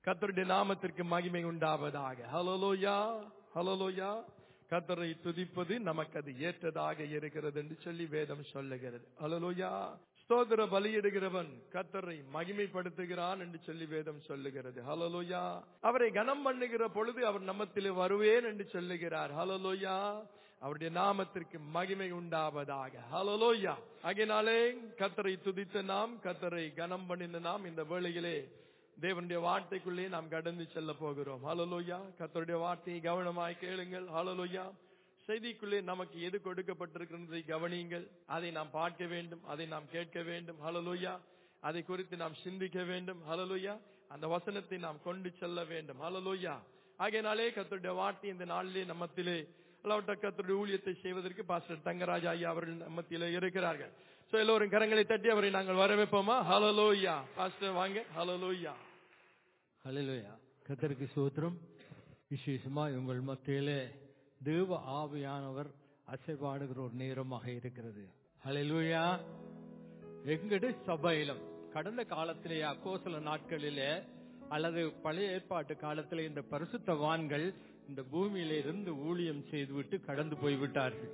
கத்தருடைய நாமத்திற்கு மகிமை உண்டாவதாக ஹலோலோயா ஹலோலோயா கத்தரை துதிப்பது நமக்கு அது ஏற்றதாக இருக்கிறது என்று சொல்லி வேதம் சொல்லுகிறது ஹலோலோயா ஸ்தோத்திர பலியிடுகிறவன் கத்தரை மகிமைப்படுத்துகிறான் என்று சொல்லி வேதம் சொல்லுகிறது ஹலலோயா அவரை கனம் பண்ணுகிற பொழுது அவர் நம்மத்திலே வருவேன் என்று சொல்லுகிறார் ஹலலோயா அவருடைய நாமத்திற்கு மகிமை உண்டாவதாக ஹலலோயா ஆகையினாலே கத்தரை துதித்த நாம் கத்தரை கனம் பண்ணின நாம் இந்த வேளையிலே தேவனுடைய வார்த்தைக்குள்ளே நாம் கடந்து செல்ல போகிறோம் ஹலலோயா கத்தருடைய வார்த்தையை கவனமாய் கேளுங்கள் ஹலலோயா செய்திக்குள்ளே நமக்கு எது கொடுக்கப்பட்டிருக்கிறதை கவனியுங்கள் அதை நாம் பார்க்க வேண்டும் அதை நாம் கேட்க வேண்டும் ஹலலோயா அதை குறித்து நாம் சிந்திக்க வேண்டும் ஹலலோயா அந்த வசனத்தை நாம் கொண்டு செல்ல வேண்டும் ஹலலோயா ஆகையினாலே கத்தருடைய வார்த்தை இந்த நாளிலே நம்மத்திலே அல்லாவிட்ட கத்தருடைய ஊழியத்தை செய்வதற்கு பாஸ்டர் தங்கராஜ் ஐயா அவர்கள் நம்மத்திலே இருக்கிறார்கள் சோ எல்லோரும் கரங்களை தட்டி அவரை நாங்கள் வரவேற்போமா ஹலலோயா பாஸ்டர் வாங்க ஹலலோயா ஹalleluya கர்த்தருக்கு ஸ்தோத்திரம் விசேஷமா உங்கள் மத்தியிலே தேவ ஆவியானவர் அசைபாடுகிற ஒரு நேரமாக இருக்கிறது ஹalleluya எங்கடு சபையிலும் கடந்த காலத்திலே அக்கோசல நாட்களிலே அல்லது பழைய ஏற்பாட்டு காலத்திலே இந்த பரிசுத்தவான்கள் இந்த பூமியில இருந்து ஊழியம் செய்துவிட்டு கடந்து போய்விட்டார்கள்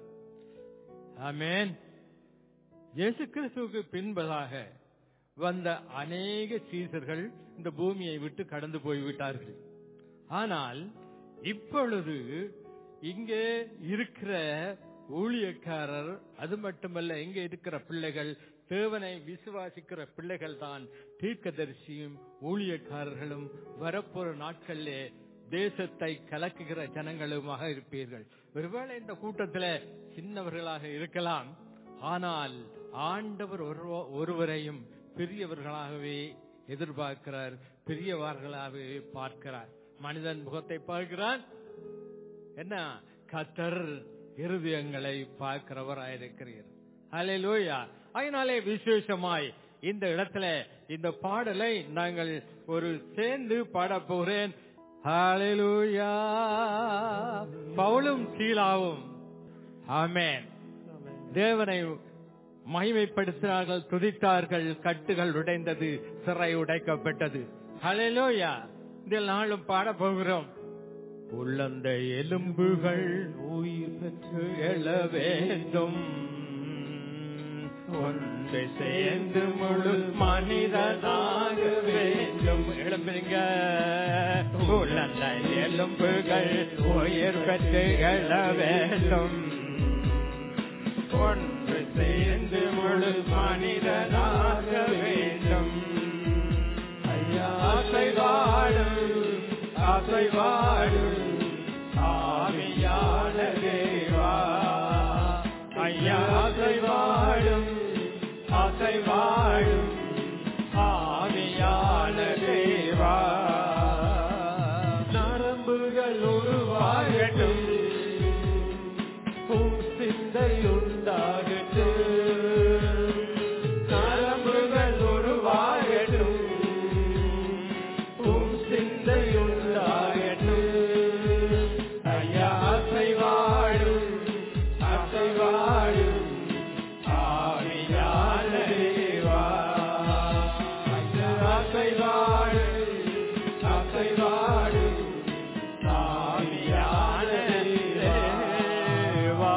ஆமென் இயேசு கிறிஸ்துவுக்கு பின்பதாக வந்த அநேக சீசர்கள் இந்த பூமியை விட்டு கடந்து போய்விட்டார்கள் ஆனால் இப்பொழுது இங்கே இருக்கிற ஊழியக்காரர் அது மட்டுமல்ல இங்கே இருக்கிற பிள்ளைகள் தேவனை விசுவாசிக்கிற பிள்ளைகள் தான் தீர்க்கதரிசியும் ஊழியக்காரர்களும் வரப்போற நாட்களிலே தேசத்தை கலக்குகிற ஜனங்களுமாக இருப்பீர்கள் ஒருவேளை இந்த கூட்டத்தில் சின்னவர்களாக இருக்கலாம் ஆனால் ஆண்டவர் ஒருவ- ஒருவரையும் பெரியவர்களாகவே எதிர்பார்க்கிறார் பெரியவர்களாகவே பார்க்கிறார் மனிதன் முகத்தை பார்க்கிறான் என்ன கத்தர் இருதயங்களை பார்க்கிறவராயிருக்கிறீர் ஹalleluya அதனாலே விசேஷமாய் இந்த இடத்துல இந்த பாடலை நாங்கள் ஒரு சேர்ந்து பாடப் போகிறேன் ஹalleluya பவுலும் சீலாவும் ஆமென் தேவனை மகிமைப்படுத்தினார்கள் துதித்தார்கள் கட்டுகள் உடைந்தது சிறை உடைக்கப்பட்டது ஹalleluya இதில் நாளும் பாடப் போகிறோம் உள்ளந்த எலும்புகள் உயிர் பெற்று எழ வேண்டும் ஒன்று சேர்ந்து முழு மனிதனாக வேண்டும் எழும்புங்க உள்ளந்த எலும்புகள் உயிர் பெற்று எழ வேண்டும் ஒன்று சேர்ந்து முழு மனிதனாக வேண்டும் ஐயா அசைவாடும் அசைவாடும் ஆவியான தேவா ஐயா அசைவாடும் அசைவாடும் ஆவியான தேவா நரம்புகள் உருவாகட்டும் உம் சிந்தையுண்டாகட்டும் நரம்புகள் உருவாகட்டும் உம் சிந்தையுண்டாகட்டும் ஐயா அசைவாடும் அசைவாடும் ஆவியான தேவா ஐயா அசைவாடும் அசைவாடும் ஆவியான தேவா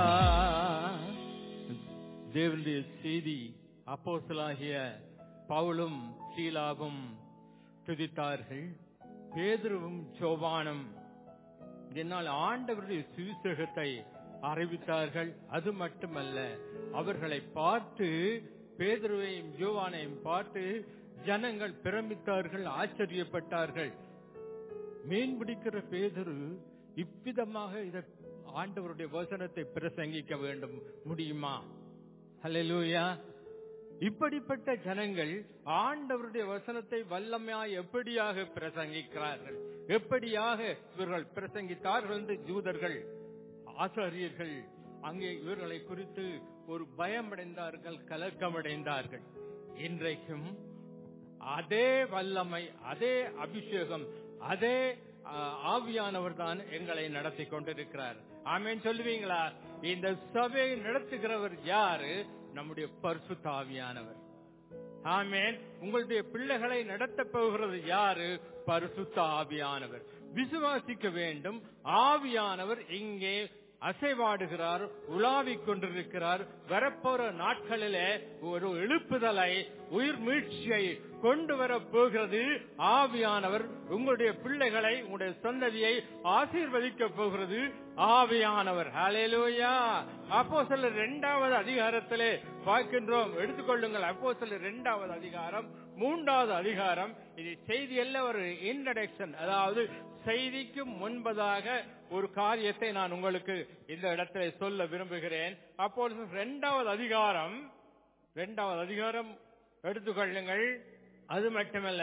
தேவனுடைய செய்தி அப்போஸ்தலனாகிய பவுலும் சீலாவும் துதித்தார்கள் பேதுருவும் சோவானும் என்னால் ஆண்டவருடைய சுவிசேஷத்தை அறிவித்தார்கள் அது மட்டுமல்ல அவர்களை பார்த்து பேதுருவையும் ஜோவானையும் பார்த்து ஜனங்கள் பிரமித்தார்கள் ஆச்சரியப்பட்டார்கள் மீன் பிடிக்கிற பேதுரு இவ்விதமாக இத ஆண்டவருடைய வசனத்தை பிரசங்கிக்க வேண்டும் முடியுமா ஹalleluya இப்படிப்பட்ட ஜனங்கள் ஆண்டவருடைய வசனத்தை வல்லமையாய் எப்படியாக பிரசங்கிக்கிறார்கள் எப்படியாக இவர்கள் பிரசங்கித்தார்கள் என்று ஜூதர்கள் ஆசாரியர்கள் அங்கே இவர்களை குறித்து ஒரு பயமடைந்தார்கள் கலக்கமடைந்தார்கள் இன்றைக்கும் அதே வல்லமை அதே அபிஷேகம் அதே ஆஹ், ஆவியானவர் தான் எங்களை நடத்தி கொண்டிருக்கிறார் ஆமென் சொல்லுவீங்களா இந்த சபையை நடத்துகிறவர் யாரு நம்முடைய பரிசுத்த ஆவியானவர் ஆமென் உங்களுடைய பிள்ளைகளை நடத்தப் போகிறது யாரு பரிசுத்த ஆவியானவர் விசுவாசிக்க வேண்டும் ஆவியானவர் இங்கே அசைவாடுகிறார் உலாவிக் கொண்டிருக்கிறார் வரப்போற நாட்களிலே ஒரு எழுப்புதலை உயிர் மீட்சியை கொண்டு வர போகிறது ஆவியானவர் உங்களுடைய பிள்ளைகளை உங்களுடைய சந்ததியை ஆசீர்வதிக்க போகிறது ஆவியானவர் ஹalleluya அப்போ சில இரண்டாவது அதிகாரத்திலே பார்க்கின்றோம் எடுத்துக்கொள்ளுங்கள் அப்போ சில இரண்டாவது அதிகாரம் மூன்றாவது அதிகாரம் இது செய்தி அல்ல ஒரு இன்ட்ரடக்ஷன் அதாவது செய்திக்கு முன்பதாக ஒரு காரியத்தை நான் உங்களுக்கு இந்த இடத்துல சொல்ல விரும்புகிறேன் அப்பொழுது இரண்டாவது அதிகாரம் இரண்டாவது அதிகாரம் எடுத்துக்கொள்ளுங்கள் அது மட்டுமல்ல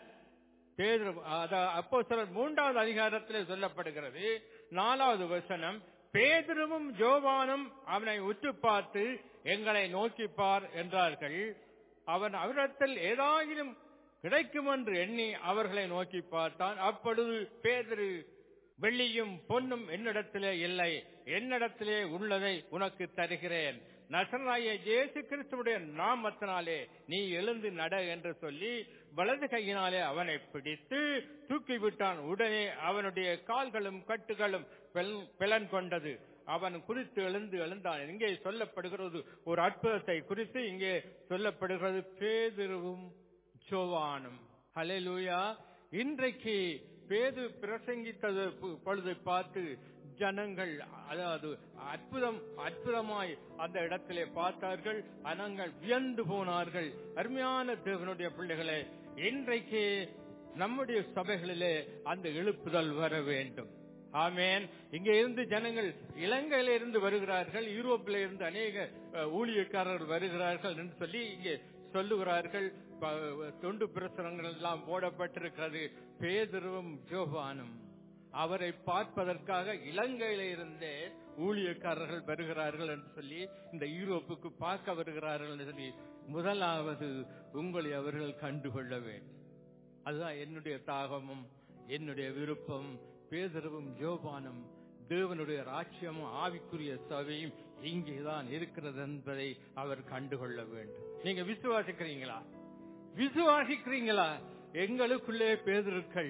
பேதுரு அப்போ சிலர் மூன்றாவது அதிகாரத்தில் சொல்லப்படுகிறது நாலாவது வசனம் பேதுருவும் ஜோவானும் அவனை உற்று பார்த்து எங்களை நோக்கிப்பார் என்றார்கள் அவன் அவரிடத்தில் ஏதாயிலும் கிடைக்கும் என்று எண்ணி அவர்களை நோக்கி பார்த்தான் அப்பொழுது பேதுரு வெள்ளியும் பொன்னும் என்னிடத்திலே இல்லை என்னிடத்திலே உள்ளதை உனக்கு தருகிறேன் நசனாய இயேசு கிறிஸ்துவுடைய நாமத்தினாலே நீ எழுந்து நட என்று சொல்லி வலது கையினாலே அவனை பிடித்து தூக்கி விட்டான் உடனே அவனுடைய கால்களும் கட்டுகளும் பிளன் கொண்டது அவன் குறித்து எழுந்து எழுந்தான் இங்கே சொல்லப்படுகிறது ஒரு அற்புதத்தை குறித்து இங்கே சொல்லப்படுகிறது பேதிருவும் சோவானும் ஹalleluya இன்றைக்கு பேது பிரசங்கித்தது பொழுது பார்த்து ஜனங்கள் அதாவது அற்புதம் அற்புதமாய் அந்த இடத்திலே பார்த்தார்கள் அனங்கள் வியந்து போனார்கள் அருமையான தேவனுடைய பிள்ளைகளே இன்றைக்கு நம்முடைய சபைகளிலே அந்த எழுப்புதல் வர வேண்டும் ஆமேன் இங்க இருந்து ஜனங்கள் இலங்கையில இருந்து வருகிறார்கள் யூரோப்பில இருந்து அநேக ஊழியக்காரர்கள் வருகிறார்கள் என்று சொல்லி இங்கே சொல்லுகிறார்கள் தொண்டு பிரசுரங்கள் எல்லாம் போடப்பட்டிருக்கிறது பேதருவும் ஜோபானும் அவரை பார்ப்பதற்காக இலங்கையில இருந்தே ஊழியக்காரர்கள் வருகிறார்கள் என்று சொல்லி இந்த யூரோப்புக்கு பார்க்க வருகிறார்கள் என்று சொல்லி முதலாவது உங்களை அவர்கள் கண்டுகொள்ள வேண்டும் அதுதான் என்னுடைய தாகமும் என்னுடைய விருப்பம் பேதரவும் ஜோபானும் தேவனுடைய ராட்சியமும் ஆவிக்குரிய சபையும் இங்கேதான் இருக்கிறது என்பதை அவர் கண்டுகொள்ள வேண்டும் நீங்க விசுவாசிக்கிறீங்களா விசுவாசிக்கிறீங்களா எங்களுக்குள்ளே பேதருக்கள்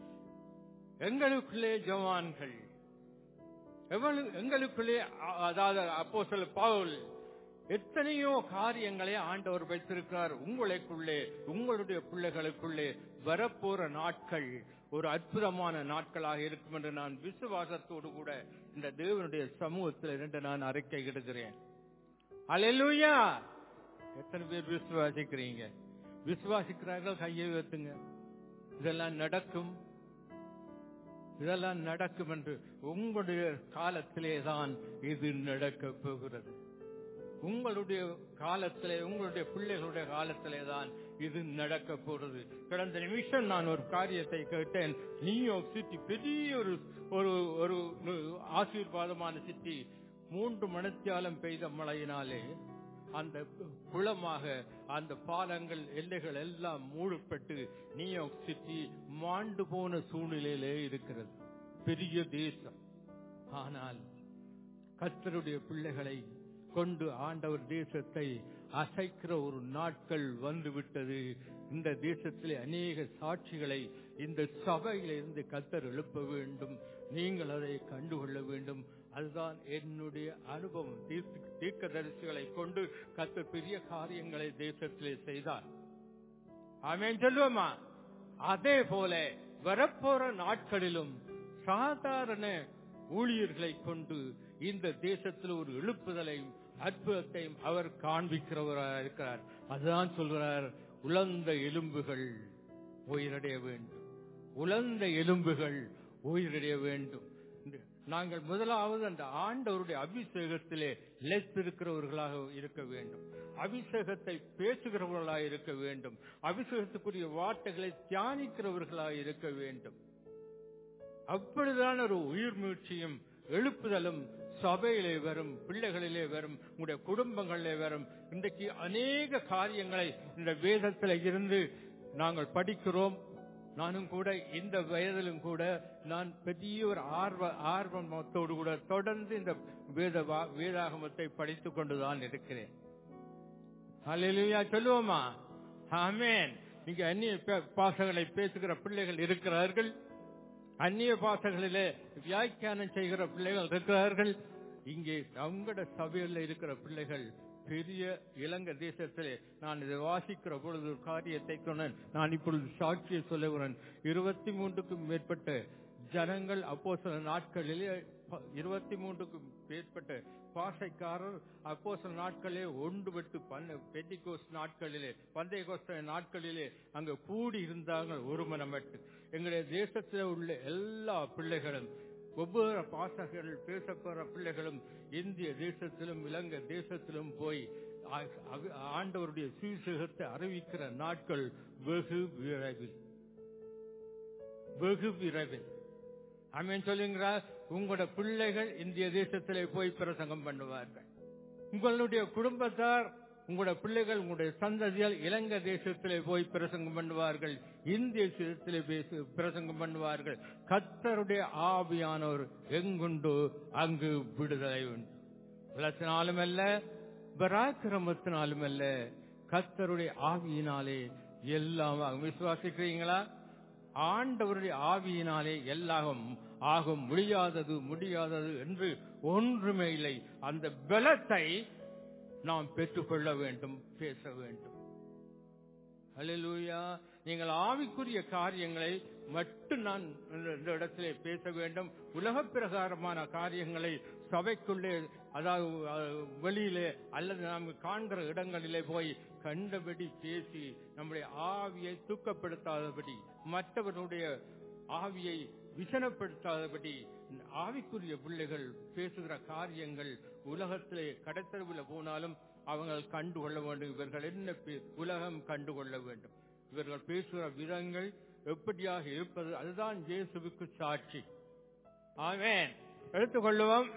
எங்களுக்குள்ளே ஜவான்கள் எங்களுக்குள்ளே அதாவது அப்போ சில பவுல் எத்தனையோ காரியங்களை ஆண்டவர் வைத்திருக்கிறார் உங்களுக்குள்ளே உங்களுடைய பிள்ளைகளுக்குள்ளே வரப்போற நாட்கள் ஒரு அற்புதமான நாட்களாக இருக்கும் என்று நான் விசுவாசத்தோடு கூட இந்த தேவனுடைய சமூகத்தில் இருந்து நான் அறிக்கை இடுகிறேன் அலையலூயா எத்தனை பேர் விசுவாசிக்கிறீங்க விசுவாசிக்கிறார்கள் கையை வைத்துங்க இதெல்லாம் நடக்கும் இதெல்லாம் நடக்கும் என்று உங்களுடைய காலத்திலே தான் இது நடக்க போகிறது உங்களுடைய காலத்திலே உங்களுடைய பிள்ளைகளுடைய காலத்திலே தான் இது நடக்க போறது கடந்த நிமிஷம் நான் ஒரு காரியத்தை கேட்டேன் நியூயார்க் சிட்டி பெரிய ஒரு ஒரு ஒரு ஆசீர்வாதமான சிட்டி மூன்று மணித்தியாலம் பெய்த மழையினாலே அந்த குளமாக அந்த பாலங்கள் எல்லைகள் எல்லாம் மூடப்பட்டு நியூயார்க் சிட்டி மாண்டு போன சூழ்நிலையிலே இருக்கிறது பெரிய தேசம் ஆனால் கத்தருடைய பிள்ளைகளை கொண்டு ஆண்டவர் தேசத்தை அசைக்கிற ஒரு நாட்கள் வந்து விட்டது இந்த தேசத்திலே அநேக சாட்சிகளை இந்த சபையில இருந்து கத்தர் எழுப்ப வேண்டும் நீங்கள் அதை கண்டுகொள்ள வேண்டும் அதுதான் என்னுடைய அனுபவம் தீர்க்கதரிசிகளை கொண்டு கத்தர் பெரிய காரியங்களை தேசத்திலே செய்தார் ஆமேன் சொல்லுவோமா அதே போல வரப்போற நாட்களிலும் சாதாரண ஊழியர்களை கொண்டு இந்த தேசத்தில் ஒரு எழுப்புதலையும் அற்புதத்தையும் அவர் காண்பிக்கிறவராக இருக்கிறார் அதுதான் சொல்கிறார் உலர்ந்த எலும்புகள் உயிரடைய வேண்டும் உலர்ந்த எலும்புகள் உயிரடைய வேண்டும் நாங்கள் முதலாவது அந்த ஆண்டவருடைய அபிஷேகத்திலே நிலைத்திருக்கிறவர்களாக இருக்க வேண்டும் அபிஷேகத்தை பேசுகிறவர்களாக இருக்க வேண்டும் அபிஷேகத்துக்குரிய வார்த்தைகளை தியானிக்கிறவர்களாக இருக்க வேண்டும் அப்படிதான் ஒரு உயிர் மீழ்ச்சியும் எழுப்புதலும் சபையிலே வரும் பிள்ளைகளிலே வரும் உங்களுடைய குடும்பங்களிலே வரும் இன்றைக்கு அநேக காரியங்களை இந்த வேதத்தில் இருந்து நாங்கள் படிக்கிறோம் நானும் கூட இந்த வயதிலும் கூட நான் பெரிய ஒரு ஆர்வ ஆர்வத்தோடு கூட தொடர்ந்து இந்த வேத வேதாகமத்தை படித்துக் கொண்டுதான் இருக்கிறேன் அலையிலுயா சொல்லுவோமா ஆமென் இங்க அந்நிய பே- பாஷைகளை பேசுகிற பிள்ளைகள் இருக்கிறார்கள் அந்நிய பாஷைகளிலே வியாக்கியானம் செய்கிற பிள்ளைகள் இருக்கிறார்கள் இங்கே நம்மட சபையில் இருக்கிற பிள்ளைகள் பெரிய இலங்கை தேசத்திலே நான் இதை வாசிக்கிற பொழுது ஒரு காரியத்தை சொன்னேன் நான் இப்பொழுது சாட்சியை சொல்லுகிறேன் இருபத்தி மூன்றுக்கும் மேற்பட்ட ஜனங்கள் அப்போ சில நாட்களிலே ப- இருபத்தி மூன்றுக்கும் மேற்பட்ட பாசைக்காரர் அப்போ சில நாட்களே ஒன்றுபட்டு பண்ண பெட்டிகோஸ் நாட்களிலே பந்தயகோஸ்த நாட்களிலே அங்க கூடி இருந்தாங்க ஒரு மனமட்டு எங்களுடைய தேசத்தில் உள்ள எல்லா பிள்ளைகளும் ஒவ்வொரு பாசகர்கள் பேசப்போற பிள்ளைகளும் இந்திய தேசத்திலும் இலங்கை தேசத்திலும் போய் ஆ- அக- ஆண்டவருடைய சுவிசேகத்தை அறிவிக்கிற நாட்கள் வெகு விரைவில் வெகு விரைவில் அமீன் சொல்லுங்கிறார் உங்களோட பிள்ளைகள் இந்திய தேசத்திலே போய் பிரசங்கம் பண்ணுவார்கள் உங்களுடைய குடும்பத்தார் உங்களோட பிள்ளைகள் உங்களுடைய சந்ததியால் இலங்கை தேசத்திலே போய் பிரசங்கம் பண்ணுவார்கள் இந்திய தேசத்திலே பேசு பிரசங்கம் பண்ணுவார்கள் கத்தருடைய ஆவியானோர் எங்குண்டு அங்கு விடுதலை உண்டு பலத்தினாலும் அல்ல பராக்கிரமத்தினாலும் அல்ல கத்தருடைய ஆவியினாலே எல்லாம் ஆகும். விசுவாசிக்கிறீங்களா ஆண்டவருடைய ஆவியினாலே எல்லாம் ஆகும் முடியாதது முடியாதது என்று ஒன்றுமே இல்லை அந்த பலத்தை நாம் பெற்றுக்கொள்ள வேண்டும் பேச வேண்டும் அல்லேலூயா நீங்கள் ஆவிக்குரிய காரியங்களை மட்டும் நான் இந்த இந்த இடத்திலே பேச வேண்டும் உலக பிரகாரமான காரியங்களை சபைக்குள்ளே அதாவது அஹ், வெளியிலே அல்லது நாம் காண்கிற இடங்களிலே போய் கண்டபடி பேசி நம்முடைய ஆவியை தூக்கப்படுத்தாதபடி மற்றவர்களுடைய ஆவியை விசனப்படுத்தாதபடி ஆவிக்குரிய பிள்ளைகள் பேசுகிற காரியங்கள் உலகத்திலே கடத்தருவில் போனாலும் அவங்க கண்டுகொள்ள வேண்டும் இவர்கள் என்ன பே- உலகம் கண்டுகொள்ள வேண்டும் இவர்கள் பேசுகிற விதங்கள் எப்படியாக இருப்பது அதுதான் இயேசுவுக்கு சாட்சி ஆமென் எடுத்துக்கொள்ளுவோம்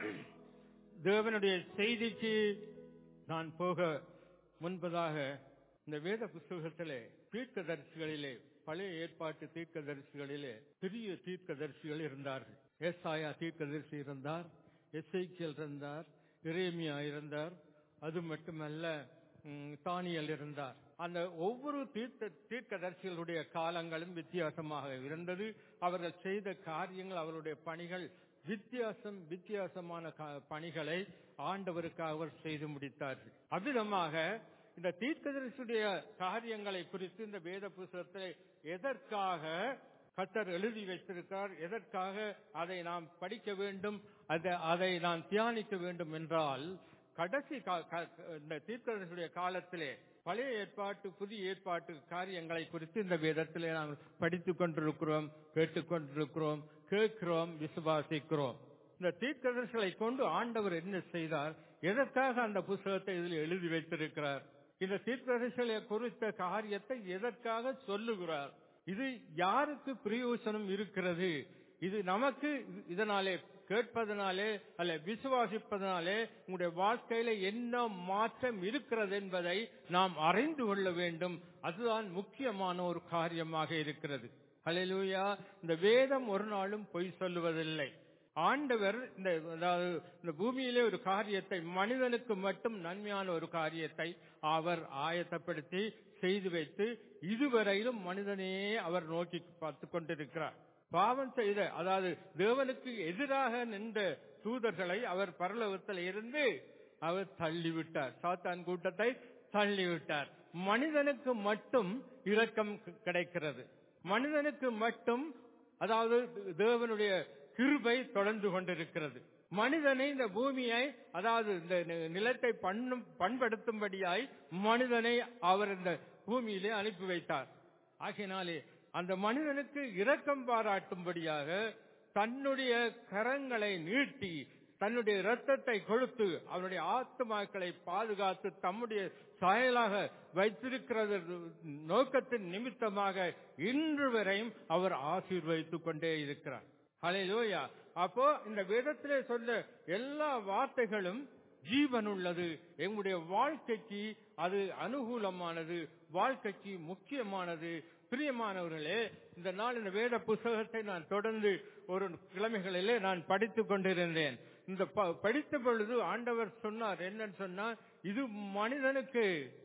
தேவனுடைய செய்திக்கு நான் போக முன்பதாக இந்த வேத புஸ்தகத்திலே தீர்க்கதரிசிகளிலே பழைய ஏற்பாட்டு தீர்க்கதரிசிகளிலே பெரிய தீர்க்கதரிசிகள் இருந்தார்கள் ஏசாயா தீர்க்கதரிசி இருந்தார் எஸ்ஐக்கியல் இருந்தார் இரேமியா இருந்தார் அது மட்டுமல்ல ம், தானியல் இருந்தார் அந்த ஒவ்வொரு தீர்க்க தீர்க்கதரிசிகளுடைய காலங்களும் வித்தியாசமாக இருந்தது அவர்கள் செய்த காரியங்கள் அவருடைய பணிகள் வித்தியாசம் வித்தியாசமான கா- பணிகளை ஆண்டவருக்காக அவர் செய்து முடித்தார்கள் அவ்விதமாக இந்த தீர்க்கதரிசியுடைய காரியங்களை குறித்து இந்த வேத புஸ்தகத்தை எதற்காக கத்தர் எழுதி வைத்திருக்கிறார் எதற்காக அதை நாம் படிக்க வேண்டும் அதை அதை நாம் தியானிக்க வேண்டும் என்றால் கடைசி கா- கா- இந்த தீர்க்கதரிசியுடைய காலத்திலே பழைய ஏற்பாட்டு புதிய ஏற்பாட்டு காரியங்களை குறித்து இந்த வேதத்திலே நாம் படித்துக் கொண்டிருக்கிறோம் கேட்டுக்கொண்டிருக்கிறோம் கேட்கிறோம் விசுவாசிக்கிறோம் இந்த தீர்க்கதரிசிகளை கொண்டு ஆண்டவர் என்ன செய்தார் எதற்காக அந்த புஸ்தகத்தை இதில் எழுதி வைத்திருக்கிறார் இந்த தீர்க்கதரிசிகளை குறித்த காரியத்தை எதற்காக சொல்லுகிறார் இது யாருக்கு பிரயோசனம் இருக்கிறது இது நமக்கு இதனாலே கேட்பதனாலே அல்ல விசுவாசிப்பதனாலே உங்களுடைய வாழ்க்கையில என்ன மாற்றம் இருக்கிறது என்பதை நாம் அறிந்து கொள்ள வேண்டும் அதுதான் முக்கியமான ஒரு காரியமாக இருக்கிறது ஹalleluya இந்த வேதம் ஒரு நாளும் பொய் சொல்லுவதில்லை ஆண்டவர் இந்த அதாவது இந்த பூமியிலே ஒரு காரியத்தை மனிதனுக்கு மட்டும் நன்மையான ஒரு காரியத்தை அவர் ஆயத்தப்படுத்தி செய்து வைத்து இதுவரையிலும் மனிதனையே அவர் நோக்கி பார்த்து கொண்டிருக்கிறார் பாவம் செய்த அதாவது தேவனுக்கு எதிராக நின்ற தூதர்களை அவர் பரலோகத்தில் இருந்து அவர் தள்ளிவிட்டார் சாத்தான் கூட்டத்தை தள்ளிவிட்டார் மனிதனுக்கு மட்டும் இரக்கம் கி- கிடைக்கிறது மனிதனுக்கு மட்டும் அதாவது தேவனுடைய கிருபை தொடர்ந்து கொண்டிருக்கிறது மனிதனை இந்த பூமியை அதாவது இந்த நி- நிலத்தை பண்ணும் பண்படுத்தும்படியாய் மனிதனை அவர் இந்த பூமியிலே அனுப்பி வைத்தார் ஆகையினாலே அந்த மனிதனுக்கு இரக்கம் பாராட்டும்படியாக தன்னுடைய கரங்களை நீட்டி தன்னுடைய இரத்தத்தை கொடுத்து அவனுடைய ஆத்மாக்களை பாதுகாத்து தம்முடைய சாயலாக வைத்திருக்கிறது நோக்கத்தின் நிமித்தமாக இன்று வரையும் அவர் ஆசீர்வதித்துக் கொண்டே இருக்கிறார் ஹalleluya அப்போ இந்த வேதத்திலே சொன்ன எல்லா வார்த்தைகளும் ஜீவன் உள்ளது எங்களுடைய வாழ்க்கைக்கு அது அனுகூலமானது வாழ்க்கைக்கு முக்கியமானது பிரியமானவர்களே இந்த நாள் இந்த வேத புஸ்தகத்தை நான் தொடர்ந்து ஒரு கிழமைகளிலே நான் படித்துக் கொண்டிருந்தேன் இந்த ப- படித்த பொழுது ஆண்டவர் சொன்னார் என்னன்னு சொன்னார் இது மனிதனுக்கு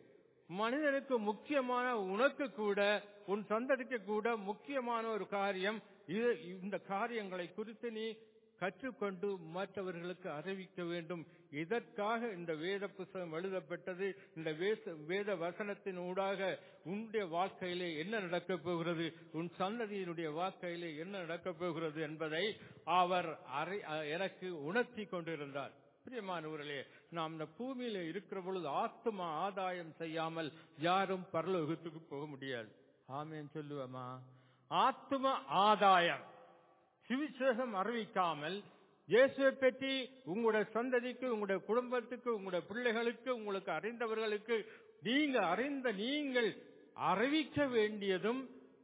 மனிதனுக்கு முக்கியமான உனக்கு கூட உன் சந்ததிக்கு கூட முக்கியமான ஒரு காரியம் இது இந்த காரியங்களை குறித்து நீ கற்றுக்கொண்டு மற்றவர்களுக்கு அறிவிக்க வேண்டும் இதற்காக இந்த வேத புஸ்தகம் எழுதப்பட்டது இந்த வேச- வேத வசனத்தின் ஊடாக உன்னுடைய வாழ்க்கையிலே என்ன நடக்கப் போகிறது உன் சந்ததியினுடைய வாழ்க்கையிலே என்ன நடக்கப் போகிறது என்பதை அவர் அறி- அ- எனக்கு உணர்த்தி கொண்டிருந்தார் பிரியமானவர்களே நாம் இந்த பூமியில இருக்கிற பொழுது ஆத்மா ஆதாயம் செய்யாமல் யாரும் பரலோகத்துக்கு போக முடியாது ஆமேன் சொல்லுவமா ஆத்ம ஆதாயம் சுவிசேஷம் அறிவிக்காமல் இயேசுவை பற்றி உங்களுடைய சந்ததிக்கு உங்களுடைய குடும்பத்துக்கு உங்களுடைய பிள்ளைகளுக்கு உங்களுக்கு அறிந்தவர்களுக்கு நீங்க அறிந்த நீங்கள் அறிவிக்க வேண்டியதும்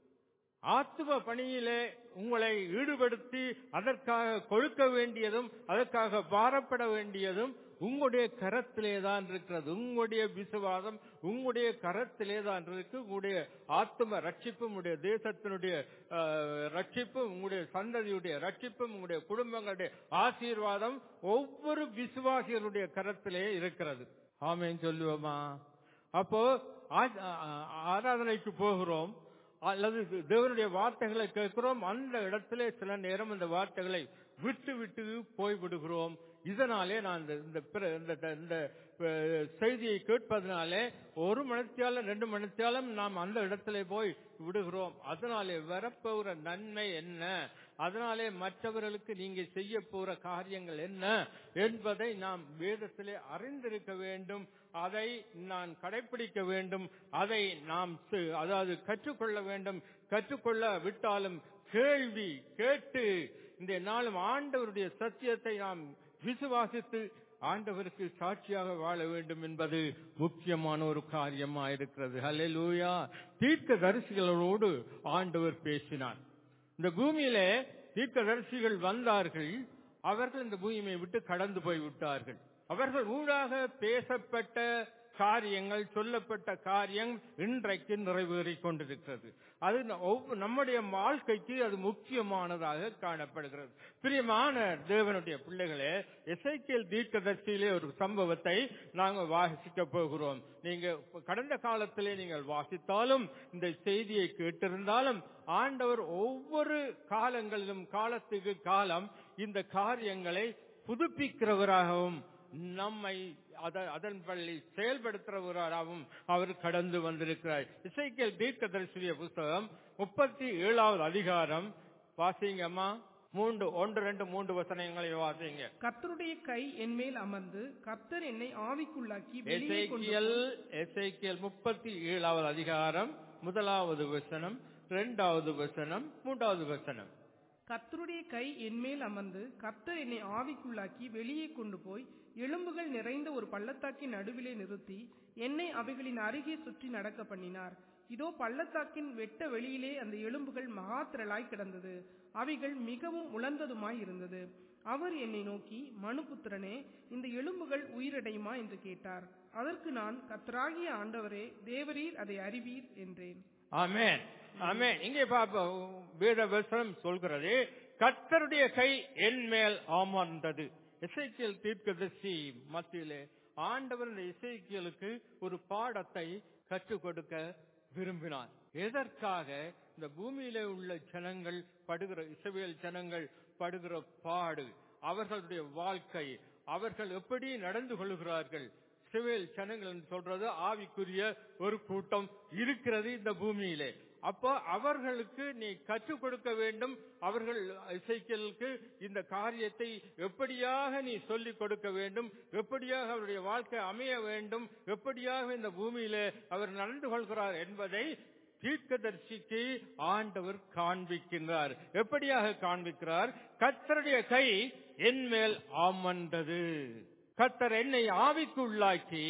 ஆத்தும பணியிலே உங்களை ஈடுபடுத்தி அதற்காக கொடுக்க வேண்டியதும் அதற்காக பாரப்பட வேண்டியதும் உங்களுடைய கரத்திலே தான் இருக்கிறது உங்களுடைய விசுவாசம் உங்களுடைய கரத்திலே தான் இருக்கு உங்களுடைய ஆத்ம ரட்சிப்பும் உங்களுடைய தேசத்தினுடைய அஹ், ரட்சிப்பும் உங்களுடைய சந்ததியுடைய ரட்சிப்பும் உங்களுடைய குடும்பங்களுடைய ஆசீர்வாதம் ஒவ்வொரு விசுவாசியருடைய கரத்திலே இருக்கிறது ஆமேன் சொல்லுவோமா அப்போ ஆ- ஆ- ஆராதனைக்கு போகிறோம் அல்லது தேவனுடைய வார்த்தைகளை கேட்கிறோம் அந்த இடத்திலே சில நேரம் அந்த வார்த்தைகளை விட்டு விட்டு போய்விடுகிறோம் இதனாலே நான் இந்த- இந்த பிற- இந்த இந்த அஹ், செய்தியை கேட்பதனாலே ஒரு மணித்தியாலம் ரெண்டு மணித்தியாலம் நாம் அந்த இடத்திலே போய் விடுகிறோம் அதனாலே வரப்போகிற நன்மை என்ன அதனாலே மற்றவர்களுக்கு நீங்க செய்ய போற காரியங்கள் என்ன என்பதை நாம் வேதத்திலே அறிந்திருக்க வேண்டும் அதை நான் கடைபிடிக்க வேண்டும் அதை நாம் சு- அதாவது கற்றுக்கொள்ள வேண்டும் கற்றுக்கொள்ள விட்டாலும் கேள்வி கேட்டு இந்த நாளும் ஆண்டவருடைய சத்தியத்தை நாம் விசுவாசித்து ஆண்டவருக்கு சாட்சியாக வாழ வேண்டும் என்பது முக்கியமான ஒரு காரியமா இருக்கிறது ஹalleluya தீர்க்க தரிசிகளோடு ஆண்டவர் பேசினார் இந்த பூமியிலே தீர்க்கதரிசிகள் வந்தார்கள் அவர்கள் இந்த பூமியை விட்டு கடந்து போய் விட்டார்கள் அவர்கள் ஊடாக பேசப்பட்ட காரியங்கள் சொல்லப்பட்ட காரியம் இன்றைக்கு நிறைவேறிக் கொண்டிருக்கிறது அது ந- ஒவ்வொ- நம்முடைய வாழ்க்கைக்கு அது முக்கியமானதாக காணப்படுகிறது பிரியமான தேவனுடைய பிள்ளைகளே எசைக்கியல் தீர்க்கதர்சியிலே ஒரு சம்பவத்தை நாங்கள் வாசிக்க போகிறோம் நீங்க கடந்த காலத்திலே நீங்கள் வாசித்தாலும் இந்த செய்தியை கேட்டிருந்தாலும் ஆண்டவர் ஒவ்வொரு காலங்களிலும் காலத்துக்கு காலம் இந்த காரியங்களை புதுப்பிக்கிறவராகவும் நம்மை அத- அதன் பள்ளி செயல்படுத்துகிறவராகவும் அவர் கடந்து வந்திருக்கிறார் இசைக்கேல் தீர்க்கதரிசிய புஸ்தகம் முப்பத்தி ஏழாவது அதிகாரம் வாசிங்கம்மா மூன்று ஒன்று ரெண்டு மூன்று வசனங்களை வாசிங்க கர்த்தருடைய கை என் மேல் அமர்ந்து கர்த்தர் என்னை ஆவிக்குள்ளாக்கி வெளியே கொண்டு எசேக்கியல் எசேக்கியல் முப்பத்தி ஏழாவது அதிகாரம் முதலாவது வசனம் இரண்டாவது வசனம் மூன்றாவது வசனம் கர்த்தருடைய கை என் மேல் அமர்ந்து கர்த்தர் என்னை ஆவிக்குள்ளாக்கி வெளியே கொண்டு போய் எலும்புகள் நிறைந்த ஒரு பள்ளத்தாக்கின் நடுவிலே நிறுத்தி என்னை அவைகளின் அருகே சுற்றி நடக்க பண்ணினார் இதோ பள்ளத்தாக்கின் வெட்ட வெளியிலே அந்த எலும்புகள் மகா திரளாய் கிடந்தது அவைகள் மிகவும் உலர்ந்ததுமாய் இருந்தது அவர் என்னை நோக்கி மனுபுத்திரனே இந்த எலும்புகள் உயிரடையுமா என்று கேட்டார் அதற்கு நான் கர்த்தராகிய ஆண்டவரே தேவரீர் அதை அறிவீர் என்றேன் ஆமென் ஆமென் இங்கே பாப்போம் வேத வசனம் சொல்கிறது கர்த்தருடைய கை என் மேல் அமர்ந்தது இசைக்கியல் தீர்க்கதரிசி மத்தியிலே ஆண்டவர் இந்த இசைக்கியலுக்கு ஒரு பாடத்தை கற்றுக் கொடுக்க விரும்பினார் எதற்காக இந்த பூமியிலே உள்ள ஜனங்கள் படுகிற இசைவேல் ஜனங்கள் படுகிற பாடு அவர்களுடைய வாழ்க்கை அவர்கள் எப்படி நடந்து கொள்கிறார்கள் இஸ்ரவேல் ஜனங்கள் என்று சொல்றது ஆவிக்குரிய ஒரு கூட்டம் இருக்கிறது இந்த பூமியிலே அப்போ அவர்களுக்கு நீ கற்றுக் கொடுக்க வேண்டும் அவர்கள் இசைக்கலுக்கு இந்த காரியத்தை எப்படியாக நீ சொல்லிக் கொடுக்க வேண்டும் எப்படியாக அவருடைய வாழ்க்கை அமைய வேண்டும் எப்படியாக இந்த பூமியிலே அவர் நடந்து கொள்கிறார் என்பதை தீர்க்கதரிசிக்கு ஆண்டவர் காண்பிக்கின்றார் எப்படியாக காண்பிக்கிறார் கர்த்தருடைய கை என் மேல் அமர்ந்தது கர்த்தர் என்னை ஆவிக்கு உள்ளாக்கி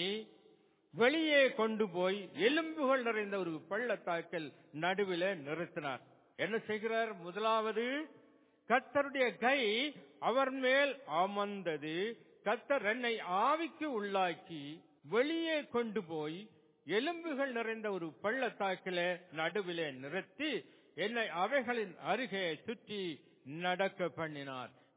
வெளியே கொண்டு போய் எலும்புகள் நிறைந்த ஒரு பள்ளத்தாக்கல் நடுவில நிறுத்தினார் என்ன செய்கிறார் முதலாவது கர்த்தருடைய கை அவர் மேல் அமர்ந்தது கர்த்தர் என்னை ஆவிக்கு உள்ளாக்கி வெளியே கொண்டு போய் எலும்புகள் நிறைந்த ஒரு பள்ளத்தாக்கில நடுவிலே நிறுத்தி என்னை அவைகளின் அருகே சுற்றி நடக்க பண்ணினார்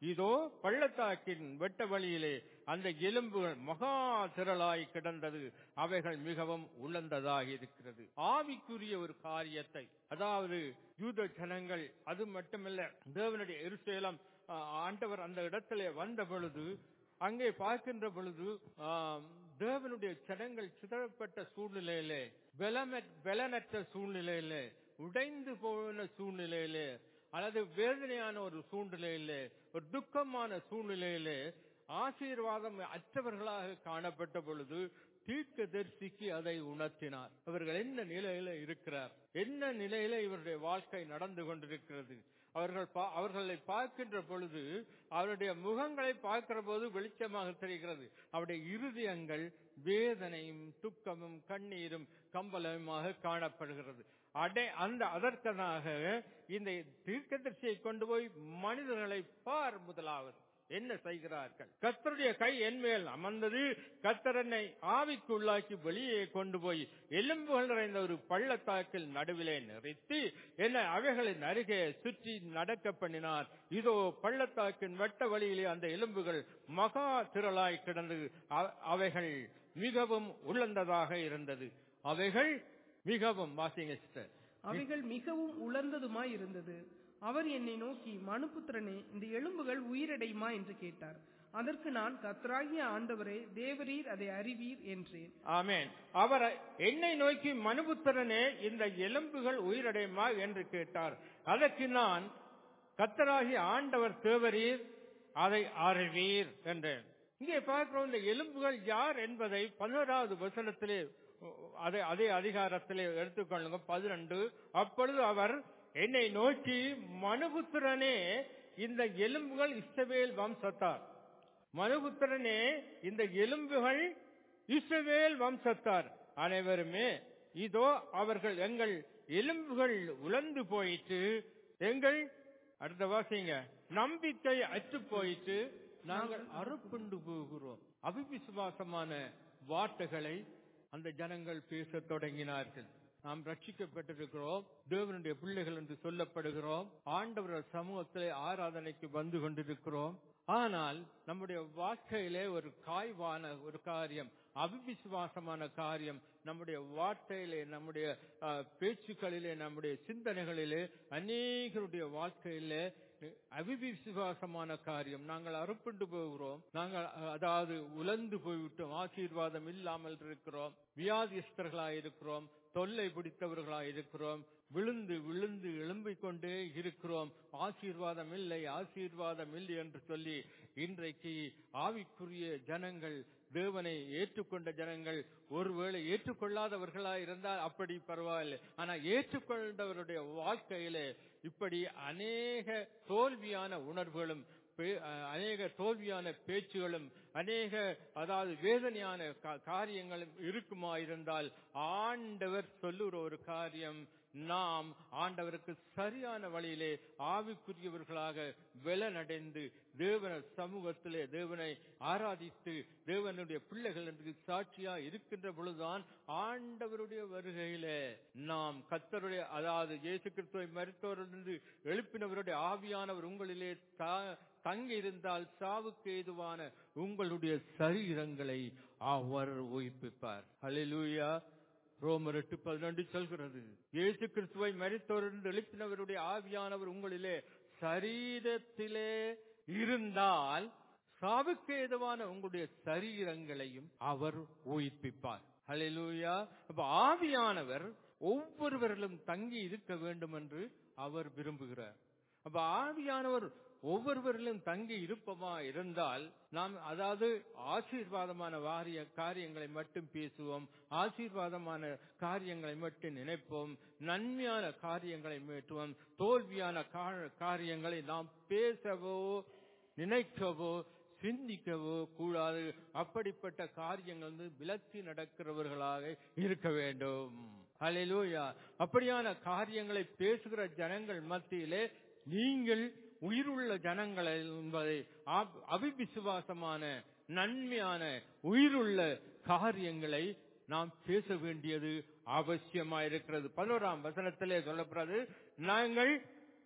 இதோ பள்ளத்தாக்கின் வெட்ட வழியிலே அந்த எலும்புகள் மகா திரளாய் கிடந்தது அவைகள் மிகவும் உழந்ததாக இருக்கிறது ஆவிக்குரிய ஒரு காரியத்தை அதாவது யூத ஜனங்கள் அது மட்டுமல்ல தேவனுடைய எருசேலம் ஆ, ஆண்டவர் அந்த இடத்திலே வந்த பொழுது அங்கே பார்க்கின்ற பொழுது ஆம், தேவனுடைய ஜனங்கள் சிதறப்பட்ட சூழ்நிலையிலே பலமற் பலனற்ற சூழ்நிலையிலே உடைந்து போன சூழ்நிலையிலே அல்லது வேதனையான ஒரு சூழ்நிலையிலே ஒரு துக்கமான சூழ்நிலையிலே ஆசீர்வாதம் அற்றவர்களாக காணப்பட்ட பொழுது தீர்க்கதரிசிக்கு அதை உணர்த்தினார் அவர்கள் என்ன நிலையில இருக்கிறார் என்ன நிலையில இவருடைய வாழ்க்கை நடந்து கொண்டிருக்கிறது அவர்கள் பா- அவர்களை பார்க்கின்ற பொழுது அவருடைய முகங்களை பார்க்கிற போது வெளிச்சமாக தெரிகிறது அவருடைய இருதயங்கள் வேதனையும் துக்கமும் கண்ணீரும் கம்பளமுமாக காணப்படுகிறது அடை அந்த அதற்கனாக இந்த தீர்க்கதரிசியை கொண்டு போய் மனிதர்களை பார் முதலாவது என்ன செய்கிறார்கள் கத்தருடைய கை என் மேல் அமர்ந்தது கத்தர் என்னை ஆவிக்குள்ளாக்கி வெளியே கொண்டு போய் எலும்புகள் நிறைந்த ஒரு பள்ளத்தாக்கில் நடுவிலே நிறுத்தி என்னை அவைகளின் அருகே சுற்றி நடக்க பண்ணினார் இதோ பள்ளத்தாக்கின் வெட்ட வழியிலே அந்த எலும்புகள் மகா திரளாய் கிடந்தது அ- அவைகள் மிகவும் உழந்ததாக இருந்தது அவைகள் மிகவும் வாசிங்க sister. அவைகள் மிகவும் உலர்ந்ததுமாய் இருந்தது அவர் என்னை நோக்கி மனுபுத்திரனே இந்த எலும்புகள் உயிரடையுமா என்று கேட்டார் அதற்கு நான் கர்த்தராகிய ஆண்டவரே தேவரீர் அதை அறிவீர் என்றேன் ஆமென் அவர் என்னை நோக்கி மனுபுத்திரனே இந்த எலும்புகள் உயிரடையுமா என்று கேட்டார் அதற்கு நான் கத்தராகி ஆண்டவர் தேவரீர் அதை அறிவீர் என்றேன் இங்கே பார்க்கிறோம் இந்த எலும்புகள் யார் என்பதை பதினோராவது வசனத்திலே அதே அதே அதிகாரத்திலே எடுத்துக்கொள்ளுங்க பதினெண்டு அப்பொழுது அவர் என்னை நோக்கி மனுபுத்திரனே இந்த எலும்புகள் இஸ்ரவேல் வம்சத்தார் மனுபுத்திரனே இந்த எலும்புகள் இஸ்ரவேல் வம்சத்தார் அனைவருமே இதோ அவர்கள் எங்கள் எலும்புகள் உலர்ந்து போயிட்டு எங்கள் அடுத்த வாசிங்க நம்பிக்கை அற்று போயிட்டு நாங்கள் அறுப்புண்டு போகிறோம் அவிவிசுவாசமான வார்த்தைகளை அந்த ஜனங்கள் பேசத் தொடங்கினார்கள் நாம் ரட்சிக்கப்பட்டிருக்கிறோம் தேவனுடைய பிள்ளைகள் என்று சொல்லப்படுகிறோம் ஆண்டவர் சமூகத்திலே ஆராதனைக்கு வந்து கொண்டிருக்கிறோம் ஆனால் நம்முடைய வாழ்க்கையிலே ஒரு காய்வான ஒரு காரியம் அவிவிசுவாசமான காரியம் நம்முடைய வார்த்தையிலே நம்முடைய அஹ், பேச்சுக்களிலே நம்முடைய சிந்தனைகளிலே அநேகருடைய வாழ்க்கையிலே அவிவிசுவாசமான காரியம் நாங்கள் அறுப்புண்டு போகிறோம் நாங்கள் அஹ், அதாவது உலர்ந்து போய்விட்டோம் ஆசீர்வாதம் இல்லாமல் இருக்கிறோம் வியாதிஸ்தர்களாய் இருக்கிறோம் தொல்லை பிடித்தவர்களாய் இருக்கிறோம் விழுந்து விழுந்து எழும்பிக் கொண்டே இருக்கிறோம் ஆசீர்வாதம் இல்லை ஆசீர்வாதம் இல்லை என்று சொல்லி இன்றைக்கு ஆவிக்குரிய ஜனங்கள் தேவனை ஏற்றுக்கொண்ட ஜனங்கள் ஒருவேளை ஏற்றுக்கொள்ளாதவர்களா இருந்தால் அப்படி பரவாயில்லை ஆனா ஏற்றுக்கொண்டவருடைய வாழ்க்கையிலே இப்படி அநேக தோல்வியான உணர்வுகளும் பே- அஹ் அநேக தோல்வியான பேச்சுகளும் அநேக அதாவது வேதனையான கா- காரியங்களும் இருக்குமா இருந்தால் ஆண்டவர் சொல்லுற ஒரு காரியம் நாம் ஆண்டவருக்கு சரியான வழியிலே ஆவிக்குரியவர்களாக வெலனடைந்து தேவன சமூகத்திலே தேவனை ஆராதித்து தேவனுடைய பிள்ளைகள் என்று சாட்சியா இருக்கின்ற பொழுதுதான் ஆண்டவருடைய வருகையிலே நாம் கத்தருடைய அதாவது இயேசு கிறிஸ்துவை மருத்துவரிலிருந்து எழுப்பினவருடைய ஆவியானவர் உங்களிலே தா- தங்கி இருந்தால் சாவுக்கு ஏதுவான உங்களுடைய சரீரங்களை அவர் உயிர்ப்பிப்பார் ஹalleluya ரோமர் எட்டு பதினொன்று சொல்கிறது இயேசு கிறிஸ்துவை மரித்தோரிலிருந்து எழுப்பினவருடைய ஆவியானவர் உங்களிலே சரீரத்திலே இருந்தால் சாவுக்கு ஏதுவான உங்களுடைய சரீரங்களையும் அவர் உயிர்ப்பிப்பார் ஹalleluya அப்ப ஆவியானவர் ஒவ்வொருவரிலும் தங்கி இருக்க வேண்டும் என்று அவர் விரும்புகிறார் அப்ப ஆவியானவர் ஒவ்வொருவரிலும் தங்கி இருப்பமா இருந்தால் நாம் அதாவது ஆசீர்வாதமான வாரிய காரியங்களை மட்டும் பேசுவோம் ஆசீர்வாதமான காரியங்களை மட்டும் நினைப்போம் நன்மையான காரியங்களை மேட்டுவோம் தோல்வியான கா- காரியங்களை நாம் பேசவோ நினைக்கவோ சிந்திக்கவோ கூடாது அப்படிப்பட்ட காரியங்கள் வந்து விலக்கி நடக்கிறவர்களாக இருக்க வேண்டும் ஹalleluya அப்படியான காரியங்களை பேசுகிற ஜனங்கள் மத்தியிலே நீங்கள் உயிருள்ள ஜனங்கள் என்பதை அ- அவிவிசுவாசமான நன்மையான உயிருள்ள காரியங்களை நாம் பேச வேண்டியது அவசியமாயிருக்கிறது பதினோராம் வசனத்திலே சொல்லப்படுறது நாங்கள்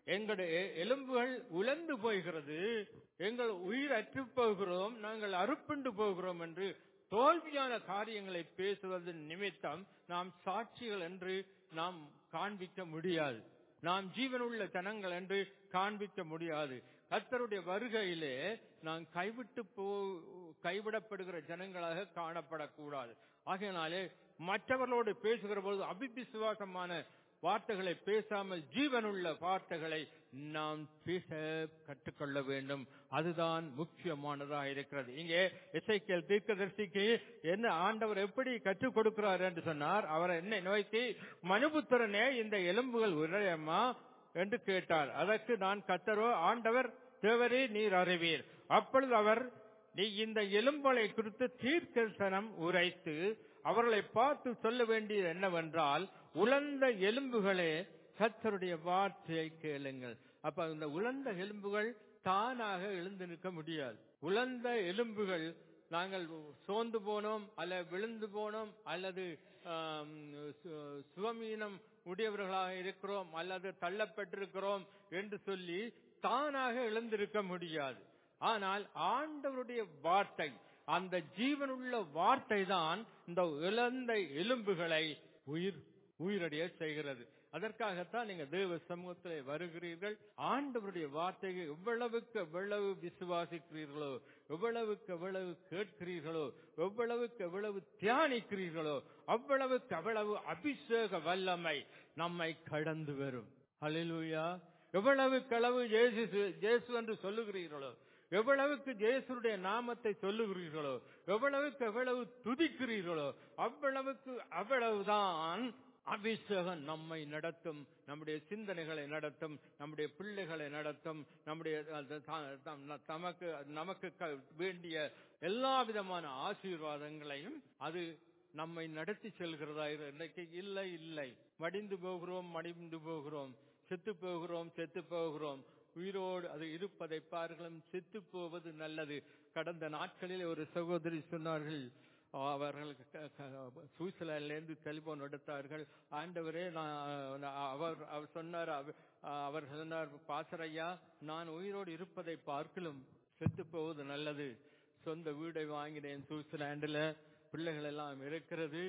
எங்களுடைய எலும்புகள் உலர்ந்து போகிறது எங்கள் உயிர் அற்று போகிறோம் நாங்கள் அறுப்புண்டு போகிறோம் என்று தோல்வியான காரியங்களை பேசுவது நிமித்தம் நாம் சாட்சிகள் என்று நாம் காண்பிக்க முடியாது நாம் ஜீவனுள்ள ஜனங்கள் என்று காண்பிக்க முடியாது கர்த்தருடைய வருகையிலே நாம் கைவிட்டு போ கைவிடப்படுகிற ஜனங்களாக காணப்படக்கூடாது ஆகையினாலே மற்றவர்களோடு பேசுகிற பொழுது அபிவிசுவாசமான வார்த்தைகளை பேசாமல் ஜீவனுள்ள வார்த்தைகளை நாம் பேச கற்றுக்கொள்ள வேண்டும் அதுதான் முக்கியமானதாக இருக்கிறது இங்கே இசைக்கல் தீர்க்கதரிசிக்கு என்ன ஆண்டவர் எப்படி கற்றுக் கொடுக்கிறார் என்று சொன்னார் அவர் என்ன நோக்கி மனுபுத்திரனே இந்த எலும்புகள் உரையம்மா என்று கேட்டார் அதற்கு நான் கத்தரோ ஆண்டவர் தேவரே நீர் அறிவீர் அப்பொழுது அவர் நீ இந்த எலும்புகளை குறித்து தீர்க்கசனம் உரைத்து அவர்களை பார்த்து சொல்ல வேண்டியது என்னவென்றால் உலர்ந்த எலும்புகளே கத்தருடைய வார்த்தையை கேளுங்கள் அப்ப இந்த உலர்ந்த எலும்புகள் தானாக எழுந்து நிற்க முடியாது உலர்ந்த எலும்புகள் நாங்கள் சோர்ந்து போனோம் அல்ல விழுந்து போனோம் அல்லது ஆம், சு- சுகமீனம் உடையவர்களாக இருக்கிறோம் அல்லது தள்ளப்பட்டிருக்கிறோம் என்று சொல்லி தானாக எழுந்திருக்க முடியாது ஆனால் ஆண்டவருடைய வார்த்தை அந்த ஜீவனுள்ள வார்த்தை தான் இந்த இழந்த எலும்புகளை உயிர் உயிரடைய செய்கிறது அதற்காகத்தான் நீங்க தேவ சமூகத்தில் வருகிறீர்கள் ஆண்டவருடைய வார்த்தையை எவ்வளவுக்கு எவ்வளவு விசுவாசிக்கிறீர்களோ எவ்வளவுக்கு எவ்வளவு கேட்கிறீர்களோ எவ்வளவுக்கு எவ்வளவு தியானிக்கிறீர்களோ அவ்வளவுக்கு அவ்வளவு அபிஷேக வல்லமை நம்மை கடந்து வரும் ஹalleluya எவ்வளவுக்கு அளவு இயேசு இயேசு என்று சொல்லுகிறீர்களோ எவ்வளவுக்கு இயேசுடைய நாமத்தை சொல்லுகிறீர்களோ எவ்வளவுக்கு எவ்வளவு துதிக்கிறீர்களோ அவ்வளவுக்கு அவ்வளவுதான் அபிஷேகம் நம்மை நடத்தும் நம்முடைய சிந்தனைகளை நடத்தும் நம்முடைய பிள்ளைகளை நடத்தும் நம்முடைய அது த- த- தமக்கு நமக்கு க- வேண்டிய எல்லா விதமான ஆசீர்வாதங்களையும் அது நம்மை நடத்தி செல்கிறதா இரு- இன்றைக்கு இல்லை இல்லை மடிந்து போகிறோம் மடிந்து போகிறோம் செத்து போகிறோம் செத்து போகிறோம் உயிரோடு அது இருப்பதை பார்களும் செத்து போவது நல்லது கடந்த நாட்களில் ஒரு சகோதரி சொன்னார்கள் அவர்கள் க- க- சுவிட்சர்லாந்திலிருந்து டெலிபோன் எடுத்தார்கள் ஆண்டவரே நான் நான் அவர் அவர் சொன்னார் அவ- அவர் சொன்னார் பாசரையா நான் உயிரோடு இருப்பதை பார்க்கலும் செத்து போவது நல்லது சொந்த வீடை வாங்கினேன் சுவிட்சர்லாண்டில் பிள்ளைகள் எல்லாம் இருக்கிறது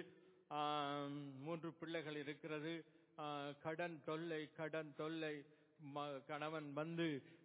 ஆம், மூன்று பிள்ளைகள் இருக்கிறது ஆ, கடன் தொல்லை கடன் தொல்லை ம- கணவன் வந்து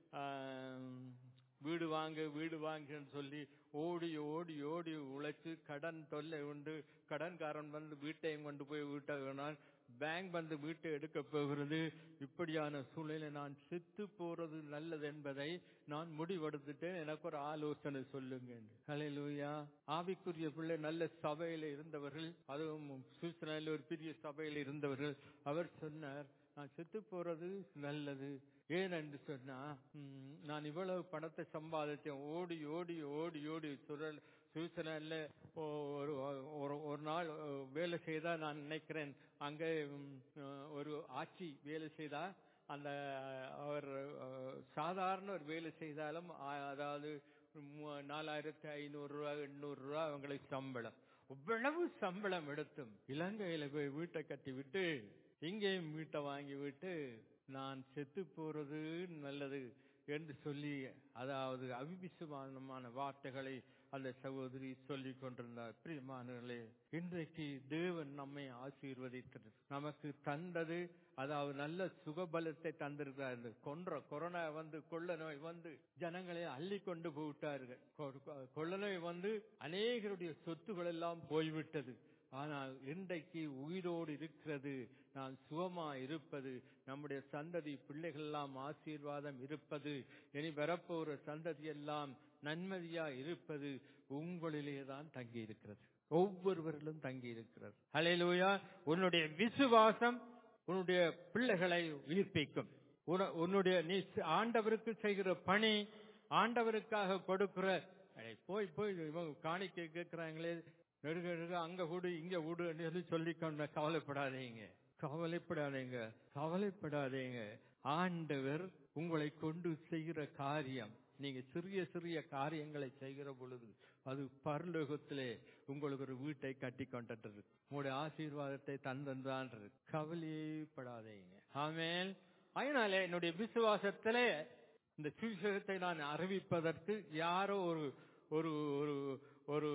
ஆம், வீடு வாங்க வீடு வாங்கன்னு சொல்லி ஓடி ஓடி ஓடி உழைச்சு கடன் தொல்லை உண்டு கடன்காரன் வந்து வீட்டையும் கொண்டு போய் வீட்டை வேணால் பேங்க் வந்து வீட்டை எடுக்க போகிறது இப்படியான சூழ்நிலை நான் செத்து போறது நல்லது என்பதை நான் முடிவெடுத்துட்டேன் எனக்கு ஒரு ஆலோசனை சொல்லுங்க ஹalleluya ஆவிக்குரிய பிள்ளை நல்ல சபையில இருந்தவர்கள் அதுவும் சுவிட்சர்லாந்தில் ஒரு பெரிய சபையில் இருந்தவர்கள் அவர் சொன்னார் நான் செத்து போறது நல்லது ஏன் என்று சொன்னா ம், நான் இவ்வளவு பணத்தை சம்பாதித்தேன் ஓடி ஓடி ஓடி ஓடி சுழல் சுவிட்சர்லாந்துல ஒ- ஒரு ஒரு ஒரு நாள் அஹ், வேலை செய்தா நான் நினைக்கிறேன் அங்கே ம், அஹ், ஒரு ஆட்சி வேலை செய்தா அந்த அவர் அஹ், சாதாரண ஒரு வேலை செய்தாலும் அ- அதாவது மூ- நாலாயிரத்தி ஐநூறு ரூபா எண்ணூறு ரூபா அவங்களுக்கு சம்பளம் இவ்வளவு சம்பளம் எடுத்தும் இலங்கையில போய் வீட்டை கட்டி விட்டு இங்கேயும் வீட்டை வாங்கி விட்டு நான் செத்து போறது நல்லது என்று சொல்லி அதாவது அவிபிசுமானமான வார்த்தைகளை அந்த சகோதரி சொல்லிக் கொண்டிருந்தார் பிரியமானவர்களே இன்றைக்கு தேவன் நம்மை ஆசீர்வதித்தது நமக்கு தந்தது அதாவது நல்ல சுகபலத்தை தந்திருக்கிறார் இந்த கொன்ற கொரோனா வந்து கொள்ள நோய் வந்து ஜனங்களை அள்ளி கொண்டு போய்விட்டார்கள் கொ- கொ- கொள்ள நோய் வந்து அநேகருடைய சொத்துக்கள் எல்லாம் போய்விட்டது ஆனால் இன்றைக்கு உயிரோடு இருக்கிறது நான் சுகமா இருப்பது நம்முடைய சந்ததி பிள்ளைகள் எல்லாம் ஆசீர்வாதம் இருப்பது இனி வரப்போகிற சந்ததி எல்லாம் நன்மதியா இருப்பது உங்களிலே தான் தங்கி இருக்கிறது ஒவ்வொருவரிலும் தங்கி இருக்கிறது ஹalleluya உன்னுடைய விசுவாசம் உன்னுடைய பிள்ளைகளை உயிர்ப்பிக்கும் உன- உன்னுடைய நீ ஆண்டவருக்கு செய்கிற பணி ஆண்டவருக்காக கொடுக்கிற அடே, போய் போய் இவங்க காணிக்கை கேட்கிறாங்களே நெருக நெருக அங்க கூடு இங்க கூடு சொல்லி சொல்லிக்கொண்ட கவலைப்படாதீங்க கவலைப்படாதீங்க கவலைப்படாதீங்க ஆண்டவர் உங்களை கொண்டு செய்கிற காரியம் நீங்க சிறிய சிறிய காரியங்களை செய்கிற பொழுது அது பரலோகத்திலே உங்களுக்கு ஒரு வீட்டை கட்டி கொண்டுட்டு இருக்கு உங்களுடைய ஆசீர்வாதத்தை தந்தந்தான் இருக்கு கவலையே படாதீங்க ஆமேல் அதனால என்னுடைய விசுவாசத்திலே இந்த சுவிசேஷத்தை நான் அறிவிப்பதற்கு யாரோ ஒரு ஒரு ஒரு ஒரு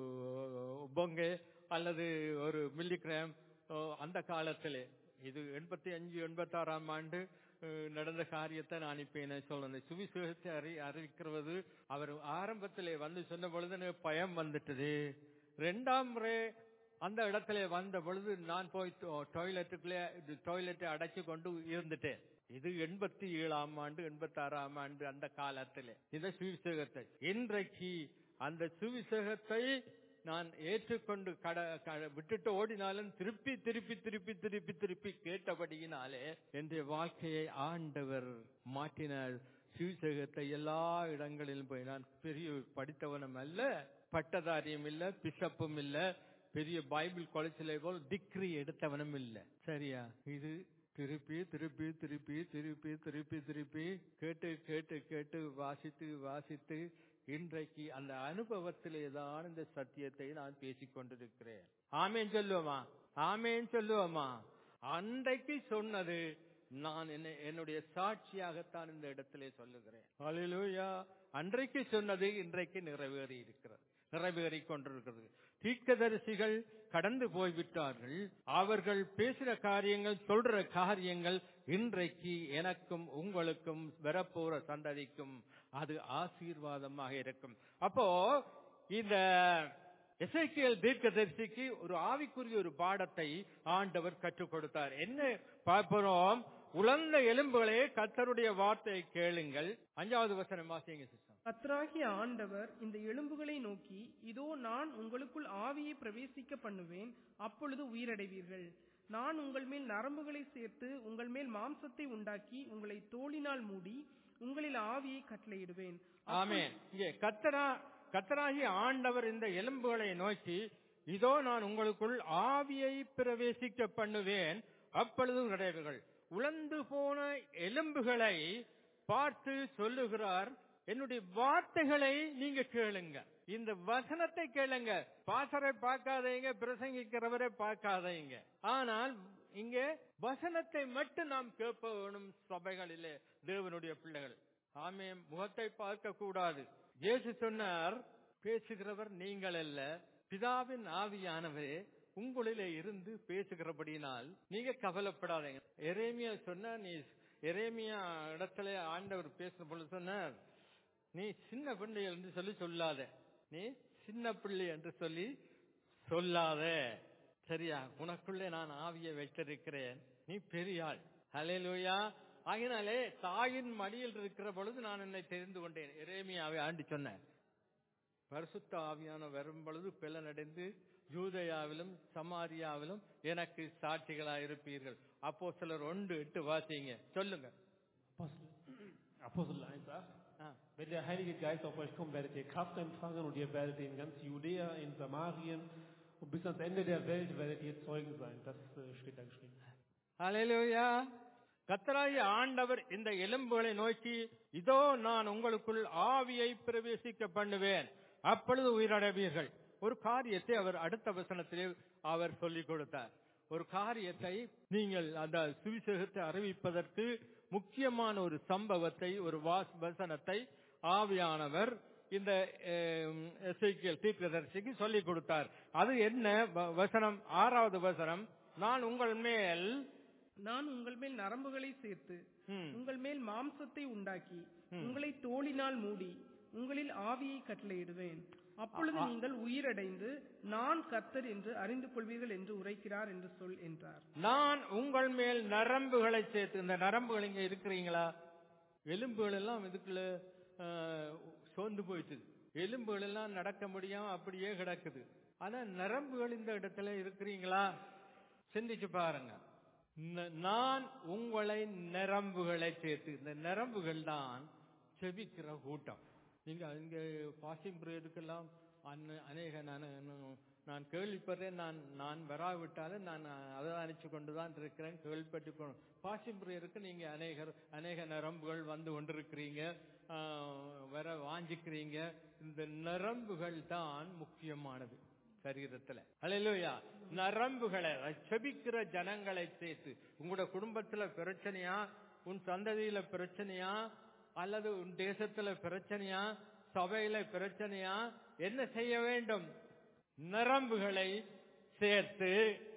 பொங்கே அல்லது ஒரு மில்லிகிராம் அந்த காலத்திலே இது எண்பத்தி அஞ்சு எண்பத்தாறாம் ஆண்டு அஹ், நடந்த காரியத்தை நான் இப்ப என்ன சொல்றேன் சுவிசேஷத்தை அறி அறிவிக்கிறது அவர் ஆரம்பத்திலே வந்து சொன்ன பொழுது எனக்கு பயம் வந்துட்டது ரெண்டாம் முறை அந்த இடத்துல வந்த பொழுது நான் போய் டாய்லெட்டுக்குள்ளே டாய்லெட்டை அடைச்சு கொண்டு இருந்துட்டேன் இது எண்பத்தி ஏழாம் ஆண்டு எண்பத்தி ஆறாம் ஆண்டு அந்த காலத்திலே இந்த சுவிசேகத்தை இன்றைக்கு அந்த சுவிசேகத்தை நான் ஏற்றுக்கொண்டு கட க- விட்டுட்டு ஓடினாலும் திருப்பி திருப்பி திருப்பி திருப்பி திருப்பி கேட்டபடியினாலே என்னுடைய வாழ்க்கையை ஆண்டவர் மாற்றினார் சுவிசேகத்தை எல்லா இடங்களிலும் போய் நான் பெரிய படித்தவனும் அல்ல பட்டதாரியும் இல்ல பிஷப்பும் இல்ல பெரிய பைபிள் காலேஜில் போல் டிகிரி எடுத்தவனும் இல்ல சரியா இது திருப்பி திருப்பி திருப்பி திருப்பி திருப்பி திருப்பி கேட்டு கேட்டு கேட்டு வாசித்து வாசித்து இன்றைக்கு அந்த அனுபவத்திலே தான் இந்த சத்தியத்தை நான் பேசிக் கொண்டிருக்கிறேன் ஆமேன் சொல்லுவோமா ஆமேன் சொல்லுவோமா அன்றைக்கு சொன்னது நான் என்ன என்னுடைய சாட்சியாகத்தான் இந்த இடத்திலே சொல்லுகிறேன் ஹalleluya அன்றைக்கு சொன்னது இன்றைக்கு நிறைவேறி இருக்கிறது நிறைவேறிக் கொண்டிருக்கிறது தீர்க்கதரிசிகள் கடந்து போய்விட்டார்கள் அவர்கள் பேசுற காரியங்கள் சொல்ற காரியங்கள் இன்றைக்கு எனக்கும் உங்களுக்கும் வரப்போற சந்ததிக்கும் அது ஆசீர்வாதமாக இருக்கும் அப்போ இந்த எசேக்கியேல் தீர்க்கதரிசிக்கு ஒரு ஆவிக்குரிய ஒரு பாடத்தை ஆண்டவர் கற்றுக் கொடுத்தார் என்ன பார்க்கிறோம் உலர்ந்த எலும்புகளே கர்த்தருடைய வார்த்தையை கேளுங்கள் அஞ்சாவது வசனம் வாசிங்க சிஸ்டம் கர்த்தராகிய ஆண்டவர் இந்த எலும்புகளை நோக்கி இதோ நான் உங்களுக்குள் ஆவியை பிரவேசிக்க பண்ணுவேன் அப்பொழுது உயிரடைவீர்கள் நான் உங்கள் மேல் நரம்புகளை சேர்த்து உங்கள் மேல் மாம்சத்தை உண்டாக்கி உங்களை தோளினால் மூடி உங்களில் ஆவியை கட்டளையிடுவேன் ஆமென் இங்கே கத்தரா கத்தராகிய ஆண்டவர் இந்த எலும்புகளை நோக்கி இதோ நான் உங்களுக்குள் ஆவியை பிரவேசிக்க பண்ணுவேன் அப்பொழுது உடையவர்கள் உலர்ந்து போன எலும்புகளை பார்த்து சொல்லுகிறார் என்னுடைய வார்த்தைகளை நீங்க கேளுங்க இந்த வசனத்தை கேளுங்க பாசரை பார்க்காதீங்க பிரசங்கிக்கிறவரை பார்க்காதீங்க ஆனால் இங்க வசனத்தை மட்டும் நாம் கேட்ப வேணும் சபைகளிலே தேவனுடைய பிள்ளைகள் ஆமே முகத்தை பார்க்க கூடாது இயேசு சொன்னார் பேசுகிறவர் நீங்கள் அல்ல பிதாவின் ஆவியானவரே உங்களிலே இருந்து பேசுகிறபடியினால் நீங்க கவலைப்படாதீங்க எரேமியா சொன்னா நீ எரேமியா இடத்துல ஆண்டவர் பேசுற பொழுது சொன்னார் நீ சின்ன பிள்ளை என்று சொல்லி சொல்லாத நீ சின்ன பிள்ளை என்று சொல்லி சொல்லாத சரியா உனக்குள்ளே நான் ஆவியை வைத்திருக்கிறேன் நீ பெரியாள் ஹalleluya ஆகினாலே தாயின் மடியில் இருக்கிற பொழுது நான் என்னை தெரிந்து கொண்டேன் எரேமியாவை ஆண்டு சொன்னேன் பரிசுத்த ஆவியான வரும் பொழுது பிளனடைந்து யூதயாவிலும் சமாரியாவிலும் எனக்கு சாட்சிகளாக இருப்பீர்கள் அப்போ சிலர் ஒன்று எட்டு வாசிங்க சொல்லுங்க Apostel, Apostel 1,8. Ah. Wenn der Heilige Geist auf euch kommt, werdet ihr Kraft empfangen und ihr werdet in ganz Judäa, in Samarien und bis ans Ende der Welt werdet ihr Zeugen sein. Das äh, steht da geschrieben. ஹalleluya கத்தராகிய ஆண்டவர் இந்த எலும்புகளை நோக்கி இதோ நான் உங்களுக்குள் ஆவியை பிரவேசிக்க பண்ணுவேன் அப்பொழுது உயிரடைவீர்கள் ஒரு காரியத்தை அவர் அடுத்த வசனத்திலே அவர் சொல்லிக் கொடுத்தார் ஒரு காரியத்தை நீங்கள் அந்த சுவிசேஷத்தை அறிவிப்பதற்கு முக்கியமான ஒரு சம்பவத்தை ஒரு வாஸ் வசனத்தை ஆவியானவர் இந்த எசைக்கியல் தீர்க்கதரிசிக்கு சொல்லிக் கொடுத்தார் அது என்ன வ- வசனம் ஆறாவது வசனம் நான் உங்கள் மேல் நான் உங்கள் மேல் நரம்புகளை சேர்த்து ம், உங்கள் மேல் மாம்சத்தை உண்டாக்கி உங்களை தோளினால் மூடி உங்களில் ஆவியை கட்டளையிடுவேன் அப்பொழுது நீங்கள் உயிரடைந்து நான் கர்த்தர் என்று அறிந்து கொள்வீர்கள் என்று உரைக்கிறார் என்று சொல் என்றார் நான் உங்கள் மேல் நரம்புகளை சேர்த்து இந்த நரம்புகள் இங்க இருக்கிறீங்களா எலும்புகள் எல்லாம் இதுக்குள்ள ஆஹ், சோர்ந்து போயிட்டு எலும்புகள் எல்லாம் நடக்க முடியாம அப்படியே கிடக்குது ஆனா நரம்புகள் இந்த இடத்துல இருக்கிறீங்களா சிந்திச்சு பாருங்க ந- நான் உங்களை நரம்புகளை சேர்த்து இந்த நரம்புகள் தான் செபிக்கிற கூட்டம் நீங்க இங்க பாசிங் பிரேயருக்கெல்லாம் அன்ன- அநேக நான் நான் கேள்விப்படுறேன் நான் நான் வராவிட்டாலும் நான் அவதானிச்சு கொண்டுதான் இருக்கிறேன் கேள்விப்பட்டு கொண்டு பாசிங் பிரேயருக்கு நீங்க அநேகர் அநேக நரம்புகள் வந்து கொண்டிருக்கிறீங்க ஆஹ், வர வாஞ்சிக்கிறீங்க இந்த நரம்புகள் தான் முக்கியமானது சரீரத்துல அல்லேலூயா நரம்புகளை செபிக்கிற ஜனங்களை சேர்த்து உங்களோட குடும்பத்துல பிரச்சனையா உன் சந்ததியில பிரச்சனையா அல்லது உன் தேசத்துல பிரச்சனையா சபையில பிரச்சனையா என்ன செய்ய வேண்டும் நரம்புகளை சேர்த்து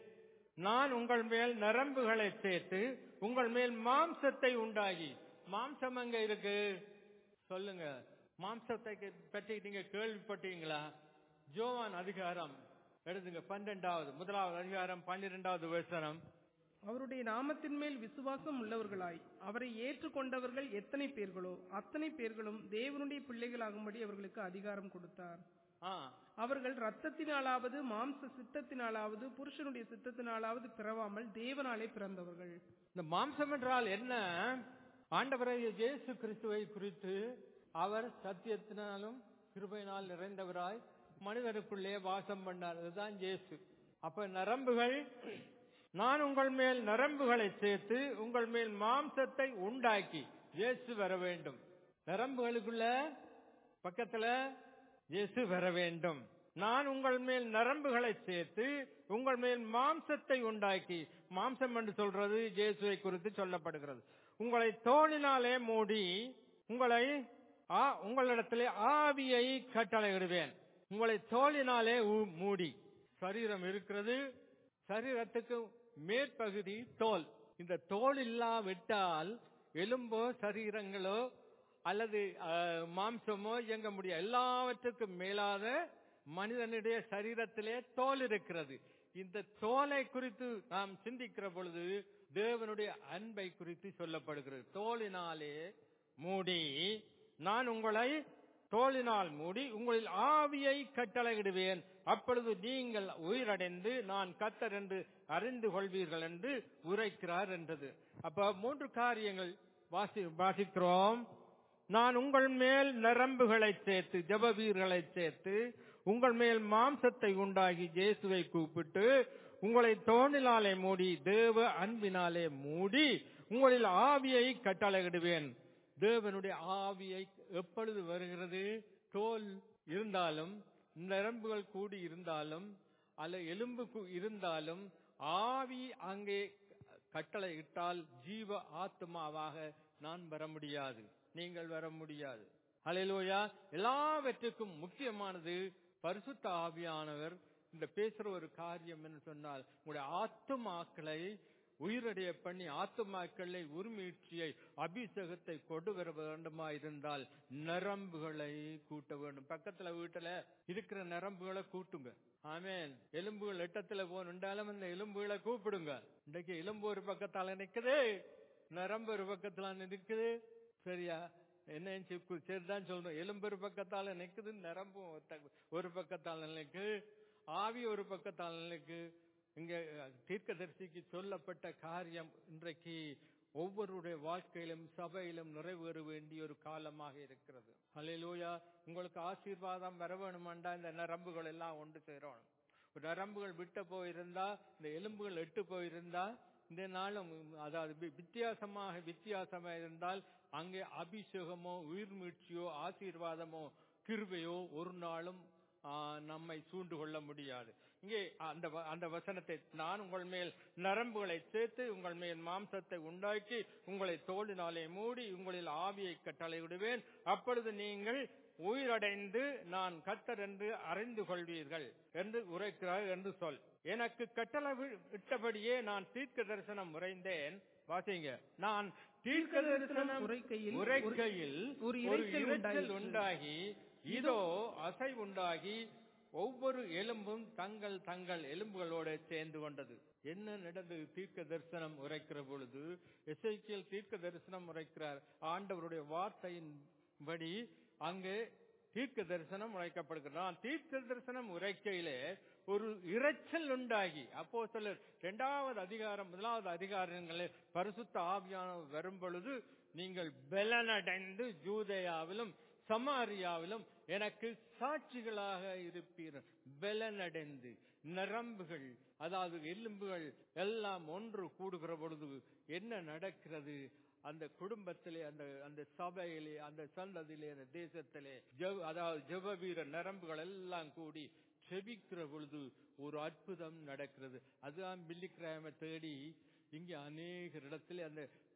நான் உங்கள் மேல் நரம்புகளை சேர்த்து உங்கள் மேல் மாம்சத்தை உண்டாகி மாம்சம் அங்க இருக்கு சொல்லுங்க மாம்சத்தை பற்றி நீங்க கேள்விப்பட்டீங்களா ஜோவான் அதிகாரம் எழுதுங்க பன்னெண்டாவது முதலாவது அதிகாரம் பன்னிரெண்டாவது வசனம் அவருடைய நாமத்தின் மேல் விசுவாசம் உள்ளவர்களாய் அவரை ஏற்றுக்கொண்டவர்கள் எத்தனை பேர்களோ அத்தனை பேர்களும் தேவனுடைய பிள்ளைகளாகும்படி அவர்களுக்கு அதிகாரம் கொடுத்தார் ஆ அவர்கள் ரத்தத்தினாலாவது மாம்ச சித்தத்தினாலாவது புருஷனுடைய சித்தத்தினாலாவது பிறவாமல் தேவனாலே பிறந்தவர்கள் இந்த மாம்சம் என்றால் என்ன ஆண்டவராகிய இயேசு கிறிஸ்துவை குறித்து அவர் சத்தியத்தினாலும் கிருபையினால் நிறைந்தவராய் மனிதருக்குள்ளே வாசம் பண்ணார் அதுதான் இயேசு அப்ப நரம்புகள் நான் உங்கள் மேல் நரம்புகளை சேர்த்து உங்கள் மேல் மாம்சத்தை உண்டாக்கி இயேசு வர வேண்டும் நரம்புகளுக்குள்ள பக்கத்துல இயேசு வர வேண்டும் நான் உங்கள் மேல் நரம்புகளை சேர்த்து உங்கள் மேல் மாம்சத்தை உண்டாக்கி மாம்சம் என்று சொல்றது இயேசுவை குறித்து சொல்லப்படுகிறது உங்களை தோளினாலே மூடி உங்களை ஆ- உங்களிடத்திலே ஆவியை கட்டளையிடுவேன் உங்களை தோளினாலே ஊ- மூடி சரீரம் இருக்கிறது சரீரத்துக்கு மேற்பகுதி தோல் இந்த தோல் இல்லாவிட்டால் எலும்போ சரீரங்களோ அல்லது அஹ், மாம்சமோ இயங்க முடியாது எல்லாவற்றுக்கும் மேலாத மனிதனுடைய சரீரத்திலே தோல் இருக்கிறது இந்த தோலை குறித்து நாம் சிந்திக்கிற பொழுது தேவனுடைய அன்பை குறித்து சொல்லப்படுகிறது தோலினாலே மூடி நான் உங்களை தோளினால் மூடி உங்களில் ஆவியை கட்டளையிடுவேன் அப்பொழுது நீங்கள் உயிரடைந்து நான் கத்தர் என்று அறிந்து கொள்வீர்கள் என்று உரைக்கிறார் என்றது அப்ப மூன்று காரியங்கள் வாசி வாசிக்கிறோம் நான் உங்கள் மேல் நரம்புகளை சேர்த்து ஜபவீர்களை சேர்த்து உங்கள் மேல் மாம்சத்தை உண்டாகி இயேசுவை கூப்பிட்டு உங்களை தோணினாலே மூடி தேவ அன்பினாலே மூடி உங்களில் ஆவியை கட்டளையிடுவேன் தேவனுடைய ஆவியை எப்பொழுது வருகிறது தோல் இருந்தாலும் நரம்புகள் கூடி இருந்தாலும் அல்ல எலும்பு கூ- இருந்தாலும் ஆவி அங்கே கட்டளை இட்டால் ஜீவ ஆத்மாவாக நான் வர முடியாது நீங்கள் வர முடியாது ஹalleluya எல்லாவற்றுக்கும் முக்கியமானது பரிசுத்த ஆவியானவர் இந்த பேசுற ஒரு காரியம் என்று சொன்னால் உங்களுடைய ஆத்துமாக்களை உயிரடைய பண்ணி ஆத்துமாக்களை உரிமீட்சியை அபிஷேகத்தை கொண்டு வர வேண்டுமா இருந்தால் நரம்புகளை கூட்ட வேண்டும் பக்கத்துல வீட்டுல இருக்கிற நரம்புகளை கூட்டுங்க ஆமேன் எலும்புகள் எட்டத்துல போனுண்டாலும் அந்த எலும்புகளை கூப்பிடுங்க இன்றைக்கு எலும்பு ஒரு பக்கத்தால நிக்குது நரம்பு ஒரு பக்கத்துல நிக்குது சரியா என்ன சரிதான் சொல்றோம் எலும்பு ஒரு பக்கத்தால நிக்குது நரம்பும் ஒத்த- ஒரு பக்கத்தால நிக்குது ஆவி ஒரு பக்கத்தால நிக்கு இங்க தீர்க்கதரிசிக்கு சொல்லப்பட்ட காரியம் இன்றைக்கு ஒவ்வொருடைய வாழ்க்கையிலும் சபையிலும் நிறைவேற வேண்டிய ஒரு காலமாக இருக்கிறது ஹalleluya உங்களுக்கு ஆசீர்வாதம் வர வேணுமாண்டா இந்த நரம்புகள் எல்லாம் ஒன்று சேரணும் ஒரு நரம்புகள் விட்டு போயிருந்தா இந்த எலும்புகள் எட்டு போயிருந்தா இந்த நாளும் அதாவது வி- வித்தியாசமாக வித்தியாசமாக இருந்தால் அங்கே அபிஷேகமோ உயிர்மீழ்ச்சியோ ஆசீர்வாதமோ கிருபையோ ஒரு நாளும் ஆ, நம்மை சூண்டு கொள்ள முடியாது இங்கே அந்த வ- அந்த வசனத்தை நான் உங்கள் மேல் நரம்புகளை சேர்த்து உங்கள் மேல் மாம்சத்தை உண்டாக்கி உங்களை தோளினாலே மூடி உங்களில் ஆவியை கட்டளை விடுவேன் அப்பொழுது நீங்கள் உயிரடைந்து நான் கத்தர் என்று அறிந்து கொள்வீர்கள் என்று உரைக்கிறார் என்று சொல் எனக்கு கட்டளை வி- இட்டபடியே நான் தீர்க்க தரிசனம் உரைந்தேன் வாசிங்க நான் தீர்க்க தரிசனம் உரைக்கையில் உரைக்கையில் ஒரு ஒரு இரைச்சல் இரைச்சல் உண்டாயிற்று. உண்டாகி இதோ அசை உண்டாகி ஒவ்வொரு எலும்பும் தங்கள் தங்கள் எலும்புகளோட சேர்ந்து கொண்டது என்ன நடந்தது தீர்க்க தரிசனம் உரைக்கிற பொழுது எசைக்கியல் தீர்க்க தரிசனம் உரைக்கிறார் ஆண்டவருடைய வார்த்தையின்படி அங்கே தீர்க்க தரிசனம் உரைக்கப்படுகிறது நான் தீர்க்க தரிசனம் உரைக்கையிலே ஒரு இரைச்சல் உண்டாகி அப்போ சிலர் இரண்டாவது அதிகாரம் முதலாவது அதிகாரங்களில் பரிசுத்த ஆவியானவர் வரும் பொழுது நீங்கள் பலனடைந்து ஜூதேயாவிலும் சமாரியாவிலும் எனக்கு சாட்சிகளாக இருப்பீர்கள் பலனடைந்து நரம்புகள் அதாவது எலும்புகள் எல்லாம் ஒன்று கூடுகிற பொழுது என்ன நடக்கிறது அந்த குடும்பத்திலே அந்த அந்த சபையிலே அந்த சந்ததியிலே அந்த தேசத்திலே ஜெப- அதாவது ஜெப வீர நரம்புகள் எல்லாம் கூடி செபிக்கிற பொழுது ஒரு அற்புதம் நடக்கிறது அதுதான் பில்லிக்கிராம தேடி இங்கே அநேக இடத்துல அந்த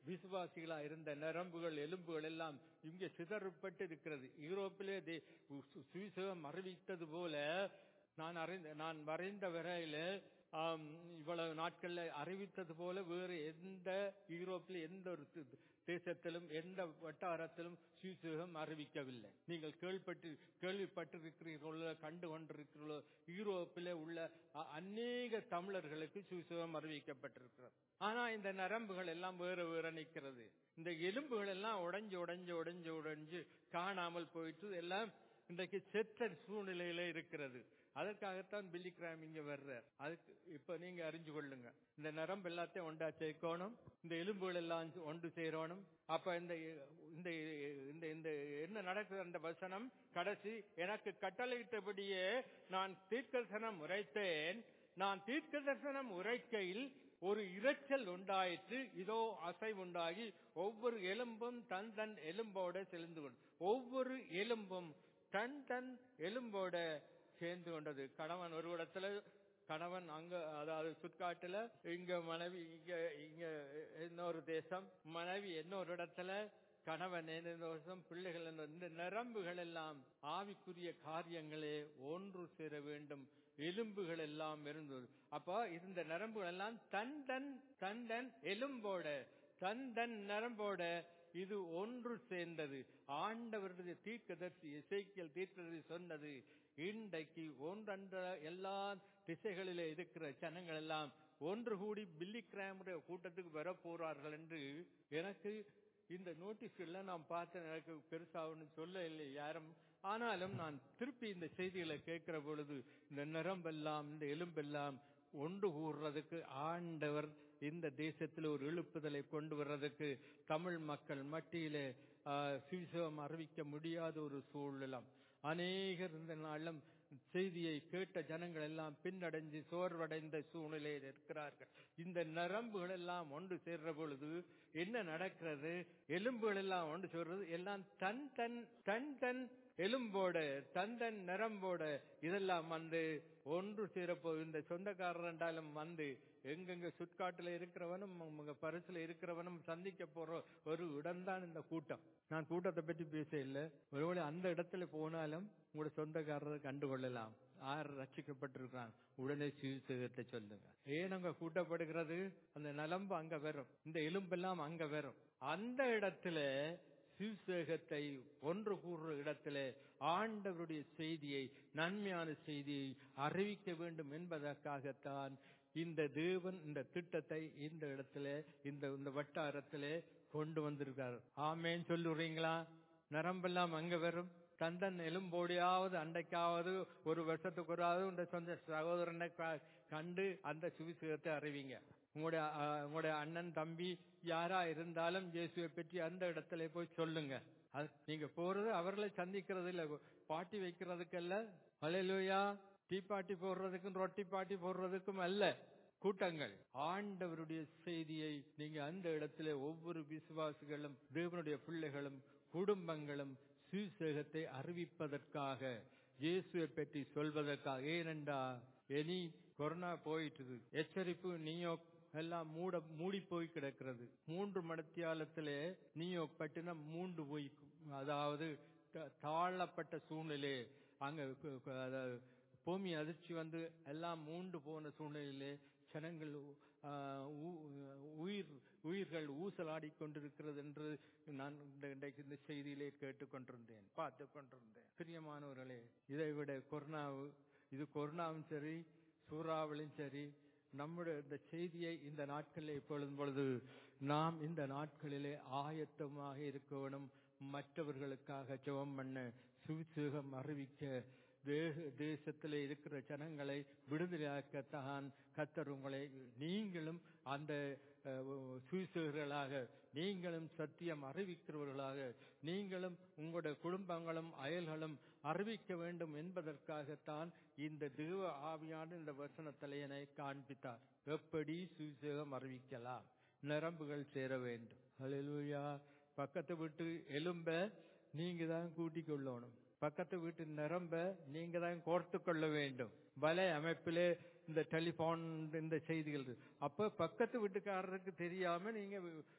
விசுவாசிகளா இருந்த நரம்புகள் எலும்புகள் எல்லாம் இங்கே சிதறப்பட்டு இருக்கிறது யூரோப்பிலே தே- சு- சுவிசேஷம் அறிவித்தது போல நான் அறிந்த நான் வரைந்த வரையில ஆம், இவ்வளவு நாட்கள்ல அறிவித்தது போல வேறு எந்த யூரோப்பில் எந்த ஒரு தி- தேசத்திலும் எந்த வட்டாரத்திலும் சுவிசேஷம் அறிவிக்கவில்லை நீங்கள் கேள்விப்பட்டு கேள்விப்பட்டிருக்கிறீர்களோ கண்டு கொண்டிருக்கிறீர்களோ யூரோப்பிலே உள்ள அ- அநேக தமிழர்களுக்கு சுவிசேஷம் அறிவிக்கப்பட்டிருக்கிறது ஆனா இந்த நரம்புகள் எல்லாம் வேற வேற நிக்கிறது இந்த எலும்புகள் எல்லாம் உடைஞ்சு உடைஞ்சு உடைஞ்சு உடைஞ்சு காணாமல் போயிட்டு எல்லாம் இன்றைக்கு செத்த சூழ்நிலையில இருக்கிறது அதற்காகத்தான் பில்லி கிராம் இங்க வர்றார் அதுக்கு இப்ப நீங்க அறிஞ்சு கொள்ளுங்க இந்த நரம்பு எல்லாத்தையும் ஒண்டா சேர்க்கணும் இந்த எலும்புகள் எல்லாம் ஒன்று சேரணும் அப்ப இந்த இந்த இந்த இந்த என்ன நடக்குது அந்த வசனம் கடைசி எனக்கு கட்டளையிட்டபடியே நான் தீர்க்கதரிசனம் உரைத்தேன் நான் தீர்க்கதரிசனம் உரைக்கையில் ஒரு இரைச்சல் உண்டாயிற்று இதோ அசைவுண்டாகி ஒவ்வொரு எலும்பும் தன் தன் எலும்போட செலுந்து கொண்டு ஒவ்வொரு எலும்பும் தன் தன் எலும்போட சேர்ந்து கொண்டது கணவன் ஒரு இடத்துல கணவன் அங்க அதாவது சுட்காட்டுல இங்க மனைவி இங்க இங்க இன்னொரு தேசம் மனைவி இன்னொரு இடத்துல கணவன் இன்னொரு தேசம் பிள்ளைகள் இன்னொரு- இந்த நரம்புகள் எல்லாம் ஆவிக்குரிய காரியங்களே ஒன்று சேர வேண்டும் எலும்புகள் எல்லாம் இருந்தது அப்ப இந்த நரம்புகள் எல்லாம் தன் தன் தன் தன் எலும்போட தன் தன் நரம்போட இது ஒன்று சேர்ந்தது ஆண்டவருடைய தீர்க்கதரிசி இசைக்கியல் தீர்க்கதரிசி சொன்னது இன்றைக்கு ஒன்றன்ற எல்லா திசைகளிலே இருக்கிற ஜனங்கள் எல்லாம் ஒன்று கூடி பில்லி கிராமுடைய கூட்டத்துக்கு வர போறார்கள் என்று எனக்கு இந்த நோட்டீஸ் எல்லாம் நான் பார்த்தேன் எனக்கு பெருசா ஒன்றும் சொல்ல இல்லை யாரும் ஆனாலும் நான் திருப்பி இந்த செய்திகளை கேட்கிற பொழுது இந்த நரம்பெல்லாம் இந்த எலும்பெல்லாம் ஒன்று கூடுறதுக்கு ஆண்டவர் இந்த தேசத்தில் ஒரு எழுப்புதலை கொண்டு வர்றதுக்கு தமிழ் மக்கள் மத்தியிலே ஆஹ், சுவிசேஷம் அறிவிக்க முடியாத ஒரு சூழலம் அநேகர் இந்த நாளும் செய்தியை கேட்ட ஜனங்கள் எல்லாம் பின்னடைஞ்சு சோர்வடைந்த சூழ்நிலையில் இருக்கிறார்கள் இந்த நரம்புகள் எல்லாம் ஒன்று சேர்ற பொழுது என்ன நடக்கிறது எலும்புகள் எல்லாம் ஒன்று சேர்றது எல்லாம் தன் தன் தன் தன் எலும்போட தன் தன் நரம்போட இதெல்லாம் வந்து ஒன்று சேரப்போ இந்த சொந்தக்காரர் என்றாலும் வந்து எங்கெங்க சுட்காட்டுல இருக்கிறவனும் உங்க பரிசுல இருக்கிறவனும் சந்திக்க போற ஒரு இடம்தான் இந்த கூட்டம் நான் கூட்டத்தை பற்றி பேச இல்லை ஒருவேளை அந்த இடத்துல போனாலும் உங்களோட சொந்தக்காரரை கண்டுகொள்ளலாம் யார் ரட்சிக்கப்பட்டிருக்கிறான் உடனே சுவிசேகத்தை சொல்லுங்க ஏன் அங்க கூட்டப்படுகிறது அந்த நலம்பு அங்க வரும் இந்த எலும்பெல்லாம் அங்க வரும் அந்த இடத்துல சுவிசேகத்தை ஒன்று கூறுற இடத்துல ஆண்டவருடைய செய்தியை நன்மையான செய்தியை அறிவிக்க வேண்டும் என்பதற்காகத்தான் இந்த தேவன் இந்த திட்டத்தை இந்த இடத்துல இந்த இந்த வட்டாரத்திலே கொண்டு வந்திருக்கார் ஆமேன்னு சொல்லுறீங்களா நரம்பெல்லாம் அங்க வரும் தந்தன் எலும்போடியாவது அண்டைக்காவது ஒரு வருஷத்துக்கு ஒராவது உங்க சொந்த சகோதரனை க- கண்டு அந்த சுவிசேகத்தை அறிவிங்க உங்களுடைய அஹ், உங்களுடைய அண்ணன் தம்பி யாரா இருந்தாலும் இயேசுவை பற்றி அந்த இடத்துல போய் சொல்லுங்க அது நீங்க போறது அவர்களை சந்திக்கிறது இல்ல பாட்டி வைக்கிறதுக்கல்ல அலையிலோயா டீ பாட்டி போடுறதுக்கும் ரொட்டி பாட்டி போடுறதுக்கும் அல்ல கூட்டங்கள் ஆண்டவருடைய செய்தியை நீங்க அந்த இடத்துல ஒவ்வொரு விசுவாசிகளும் தேவனுடைய பிள்ளைகளும் குடும்பங்களும் சுவிசேகத்தை அறிவிப்பதற்காக இயேசுவை பற்றி சொல்வதற்காக ஏனென்றா இனி கொரோனா போயிட்டுது எச்சரிப்பு நியூயார்க் எல்லாம் மூட மூடி போய் கிடக்கிறது மூன்று மடத்தியாலத்திலே நியூயார்க் பட்டினம் மூண்டு போய் அதாவது த- தாழப்பட்ட சூழ்நிலை அங்க கு- கு- அதாவது பூமி அதிர்ச்சி வந்து எல்லாம் மூண்டு போன சூழ்நிலையிலே ஜனங்கள் ஆ, ஊ- உயிர் உயிர்கள் ஊசலாடி கொண்டிருக்கிறது என்று நான் இந்த- இன்றைக்கு இந்த செய்தியிலே கேட்டுக்கொண்டிருந்தேன் பார்த்து கொண்டிருந்தேன் பிரியமானவர்களே இதை விட கொரோனா இது கொரோனாவும் சரி சூறாவளியும் சரி நம்முடைய இந்த செய்தியை இந்த நாட்களில் இப்பொழுதும் பொழுது நாம் இந்த நாட்களிலே ஆயத்தமாக இருக்க வேணும் மற்றவர்களுக்காக ஜெபம் பண்ண சுவிசேகம் அறிவிக்க தேக- தேசத்திலே இருக்கிற ஜனங்களை விடுதலையாக்கத்தான் கத்தர் உங்களை நீங்களும் அந்த அஹ், சுவிசேகர்களாக நீங்களும் சத்தியம் அறிவிக்கிறவர்களாக நீங்களும் உங்களுடைய குடும்பங்களும் அயல்களும் அறிவிக்க வேண்டும் என்பதற்காகத்தான் இந்த தேவ ஆவியான இந்த வசன தலையனை காண்பித்தார் எப்படி சுவிசேகம் அறிவிக்கலாம் நரம்புகள் சேர வேண்டும் ஹalleluya பக்கத்து வீட்டு எலும்ப நீங்க தான் கூட்டிக் கொள்ளணும் பக்கத்து வீட்டு நரம்ப நீங்க தான் கோர்த்து கொள்ள வேண்டும் வலை அமைப்பிலே இந்த டெலிபோன் இந்த செய்திகள் இருக்கு. அப்ப பக்கத்து வீட்டுக்காரருக்கு தெரியாம நீங்க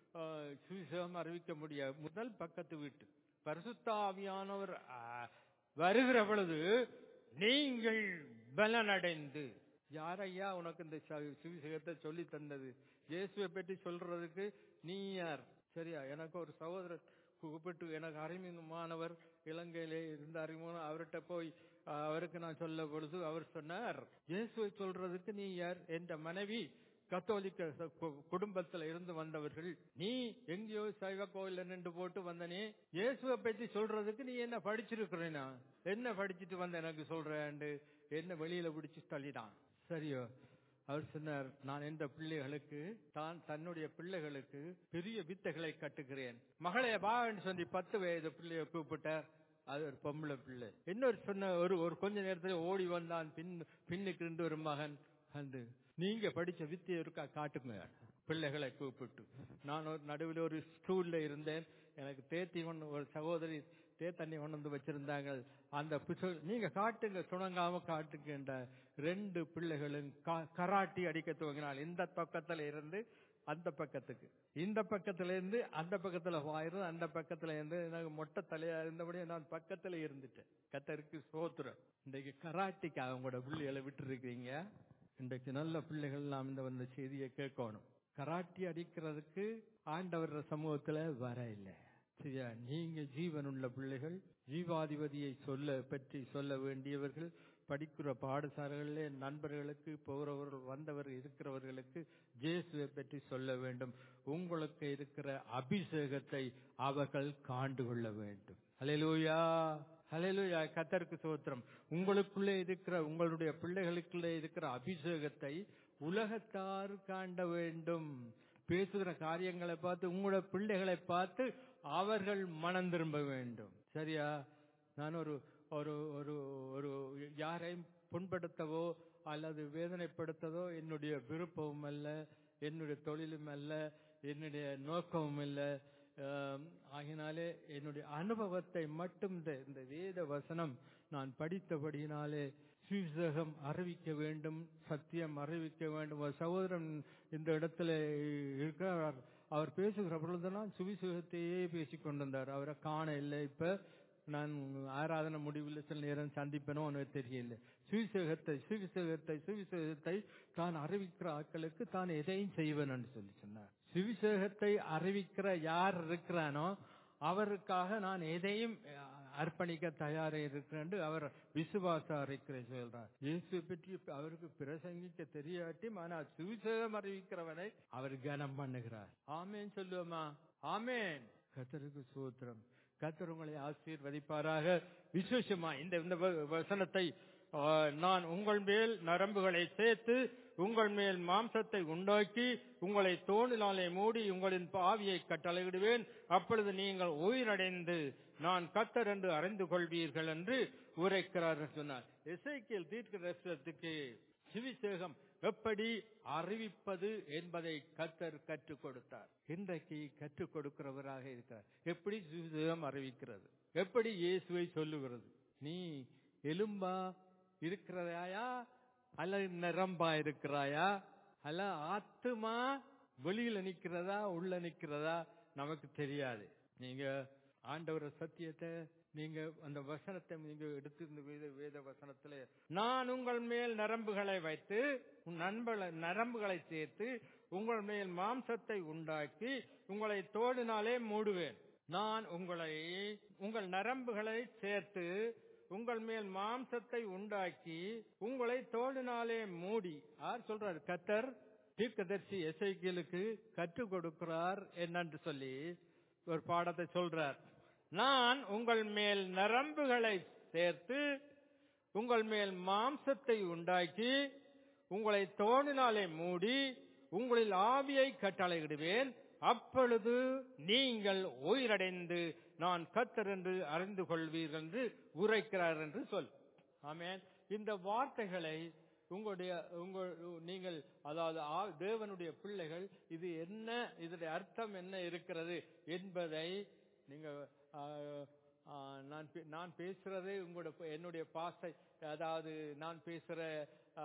ஆ, சுவிசேஷம் அறிவிக்க முடியாது முதல் பக்கத்து வீட்டு பரிசுத்த ஆவியானவர் ஆ, வருகிற பொழுது நீங்கள் பலனடைந்து யாரையா உனக்கு இந்த ச- சுவிசேஷத்தை சொல்லி தந்தது இயேசுவை பற்றி சொல்றதுக்கு நீ யார் சரியா எனக்கு ஒரு சகோதரர் கூப்பிட்டு எனக்கு அறிமுகமானவர் இலங்கையிலே இருந்த அறிமுகம் அவர்கிட்ட போய் அஹ், அவருக்கு நான் சொல்ல பொழுது அவர் சொன்னார் இயேசுவை சொல்றதுக்கு நீ யார் என்ற மனைவி கத்தோலிக்க ச- கு- குடும்பத்துல இருந்து வந்தவர்கள் நீ எங்கேயோ சைவ கோயில்ல நின்று போட்டு வந்தனே இயேசுவை பற்றி சொல்றதுக்கு நீ என்ன படிச்சிருக்கிறேனா என்ன படிச்சிட்டு வந்த எனக்கு சொல்றேன்னு என்ன வெளியில பிடிச்சு தள்ளிடான் சரியோ அவர் சொன்னார் நான் எந்த பிள்ளைகளுக்கு தான் தன்னுடைய பிள்ளைகளுக்கு பெரிய வித்தைகளை கட்டுகிறேன் மகளே பான்னு சொல்லி பத்து வயது பிள்ளைய கூப்பிட்டார் அது ஒரு பொம்பளை பிள்ளை இன்னொரு சொன்ன ஒரு ஒரு கொஞ்ச நேரத்துல ஓடி வந்தான் பின் பின்னுக்கு இருந்து ஒரு மகன் வந்து நீங்க படிச்ச வித்தியை இருக்கா காட்டுங்க பிள்ளைகளை கூப்பிட்டு நான் ஒரு நடுவில் ஒரு ஸ்டூல்ல இருந்தேன் எனக்கு தேத்தி ஒன்று ஒரு சகோதரி தேத்தண்ணி கொண்டு வந்து வச்சிருந்தாங்க அந்த பிசு- நீங்க காட்டுங்க சுணங்காம காட்டுங்க ரெண்டு பிள்ளைகளும் கா- கராட்டி அடிக்க துவங்கினால் இந்த பக்கத்துல இருந்து அந்த பக்கத்துக்கு இந்த பக்கத்துல இருந்து அந்த பக்கத்துல வாயிரும் அந்த பக்கத்துல இருந்து எனக்கு மொட்டை தலையா இருந்தபடியே நான் பக்கத்துல இருந்துட்டேன் கத்தருக்கு சோத்துறேன் இன்றைக்கு கராட்டிக்கு அவங்களோட பிள்ளைகளை விட்டு இருக்கீங்க இன்றைக்கு நல்ல பிள்ளைகள் நாம் இந்த வந்த செய்தியை கேட்கணும் கராட்டி அடிக்கிறதுக்கு ஆண்டவர் சமூகத்துல வர இல்லை சரியா நீங்க ஜீவனுள்ள பிள்ளைகள் ஜீவாதிபதியை சொல்ல பற்றி சொல்ல வேண்டியவர்கள் படிக்கிற பாடசாலைகளிலே நண்பர்களுக்கு போறவர்கள் வந்தவர் இருக்கிறவர்களுக்கு ஜேசுவை பற்றி சொல்ல வேண்டும் உங்களுக்கு இருக்கிற அபிஷேகத்தை அவர்கள் காண்டு கொள்ள வேண்டும் ஹalleluya ஹalleluya கத்தருக்கு சோத்திரம் உங்களுக்குள்ளே இருக்கிற உங்களுடைய பிள்ளைகளுக்குள்ளே இருக்கிற அபிஷேகத்தை உலகத்தார் காண்ட வேண்டும் பேசுகிற காரியங்களை பார்த்து உங்களோட பிள்ளைகளை பார்த்து அவர்கள் மனம் திரும்ப வேண்டும் சரியா நான் ஒரு ஒரு ஒரு ஒரு யாரையும் புண்படுத்தவோ அல்லது வேதனைப்படுத்தவோ என்னுடைய விருப்பமும் அல்ல என்னுடைய தொழிலும் அல்ல என்னுடைய நோக்கமும் அல்ல ஆம், ஆகினாலே என்னுடைய அனுபவத்தை மட்டும் இந்த இந்த வேத வசனம் நான் படித்தபடியினாலே சுவிசேகம் அறிவிக்க வேண்டும் சத்தியம் அறிவிக்க வேண்டும் ஒரு சகோதரன் இந்த இடத்துல இருக்கிறார் அவர் பேசுகிற பொழுதெல்லாம் சுவிசேகத்தையே பேசிக் கொண்டிருந்தார் அவரை காண இல்லை இப்ப நான் ஆராதனை முடிவில் சில நேரம் சந்திப்பேனோ எனக்கு தெரியல சுவிசேகத்தை சுவிசேகத்தை சுவிசேகத்தை தான் அறிவிக்கிற ஆட்களுக்கு தான் எதையும் செய்வேன் என்று சொல்லி சொன்னார் சுவிசேகத்தை அறிவிக்கிற யார் இருக்கிறானோ அவருக்காக நான் எதையும் அஹ், அர்ப்பணிக்க தயாரா இருக்கிறேன் என்று அவர் விசுவாச அறிக்கை சொல்றார் இயேசு பற்றி அவருக்கு பிரசங்கிக்க தெரியாட்டி ஆனால் சுவிசேகம் அறிவிக்கிறவனை அவர் கனம் பண்ணுகிறார் ஆமேன் சொல்லுவோமா ஆமேன் கத்தருக்கு சூத்திரம் கத்தர் உங்களை ஆசீர்வதிப்பாராக விசேஷமா இந்த இந்த வ- வசனத்தை ஆ, நான் உங்கள் மேல் நரம்புகளை சேர்த்து உங்கள் மேல் மாம்சத்தை உண்டாக்கி உங்களை தோணினாலே மூடி உங்களின் பாவியை கட்டளையிடுவேன் அப்பொழுது நீங்கள் உயிரடைந்து நான் கத்தர் என்று அறிந்து கொள்வீர்கள் என்று உரைக்கிறார் என்று சொன்னார் எசைக்கியல் தீர்க்க தரிசனத்துக்கு சுவிசேகம் எப்படி அறிவிப்பது என்பதை கத்தர் கற்றுக் கொடுத்தார் இன்றைக்கு கற்றுக் கொடுக்கிறவராக இருக்கிறார் எப்படி சுவிசேகம் அறிவிக்கிறது எப்படி இயேசுவை சொல்லுகிறது நீ எலும்பா இருக்கிறாயா அல்லது நிரம்பா இருக்கிறாயா அல்ல ஆத்துமா வெளியில நிக்கிறதா உள்ள நிக்கிறதா நமக்கு தெரியாது நீங்க ஆண்டவர் சத்தியத்தை நீங்க அந்த வசனத்தை நீங்க எடுத்து இந்த வேத வேத வசனத்துல நான் உங்கள் மேல் நரம்புகளை வைத்து உன் நண்பர்களை நரம்புகளை சேர்த்து உங்கள் மேல் மாம்சத்தை உண்டாக்கி உங்களை தோடினாலே மூடுவேன் நான் உங்களை உங்கள் நரம்புகளை சேர்த்து உங்கள் மேல் மாம்சத்தை உண்டாக்கி உங்களை தோடினாலே மூடி யார் சொல்றார் கத்தர் தீர்க்கதரிசி எசைக்கியலுக்கு கற்றுக் கொடுக்கிறார் என்னன்னு சொல்லி ஒரு பாடத்தை சொல்றார் நான் உங்கள் மேல் நரம்புகளை சேர்த்து உங்கள் மேல் மாம்சத்தை உண்டாக்கி உங்களை தோணினாலே மூடி உங்களில் ஆவியை கட்டளையிடுவேன் அப்பொழுது நீங்கள் உயிரடைந்து நான் கத்தர் என்று அறிந்து கொள்வீர்கள் என்று உரைக்கிறார் என்று சொல் ஆமென் இந்த வார்த்தைகளை உங்களுடைய உங்கள் நீங்கள் அதாவது ஆ- தேவனுடைய பிள்ளைகள் இது என்ன இதனுடைய அர்த்தம் என்ன இருக்கிறது என்பதை நீங்க ஆ, ஆ, நான் பே- நான் பேசுறது உங்களோட ப- என்னுடைய பாசை அதாவது நான் பேசுற ஆ,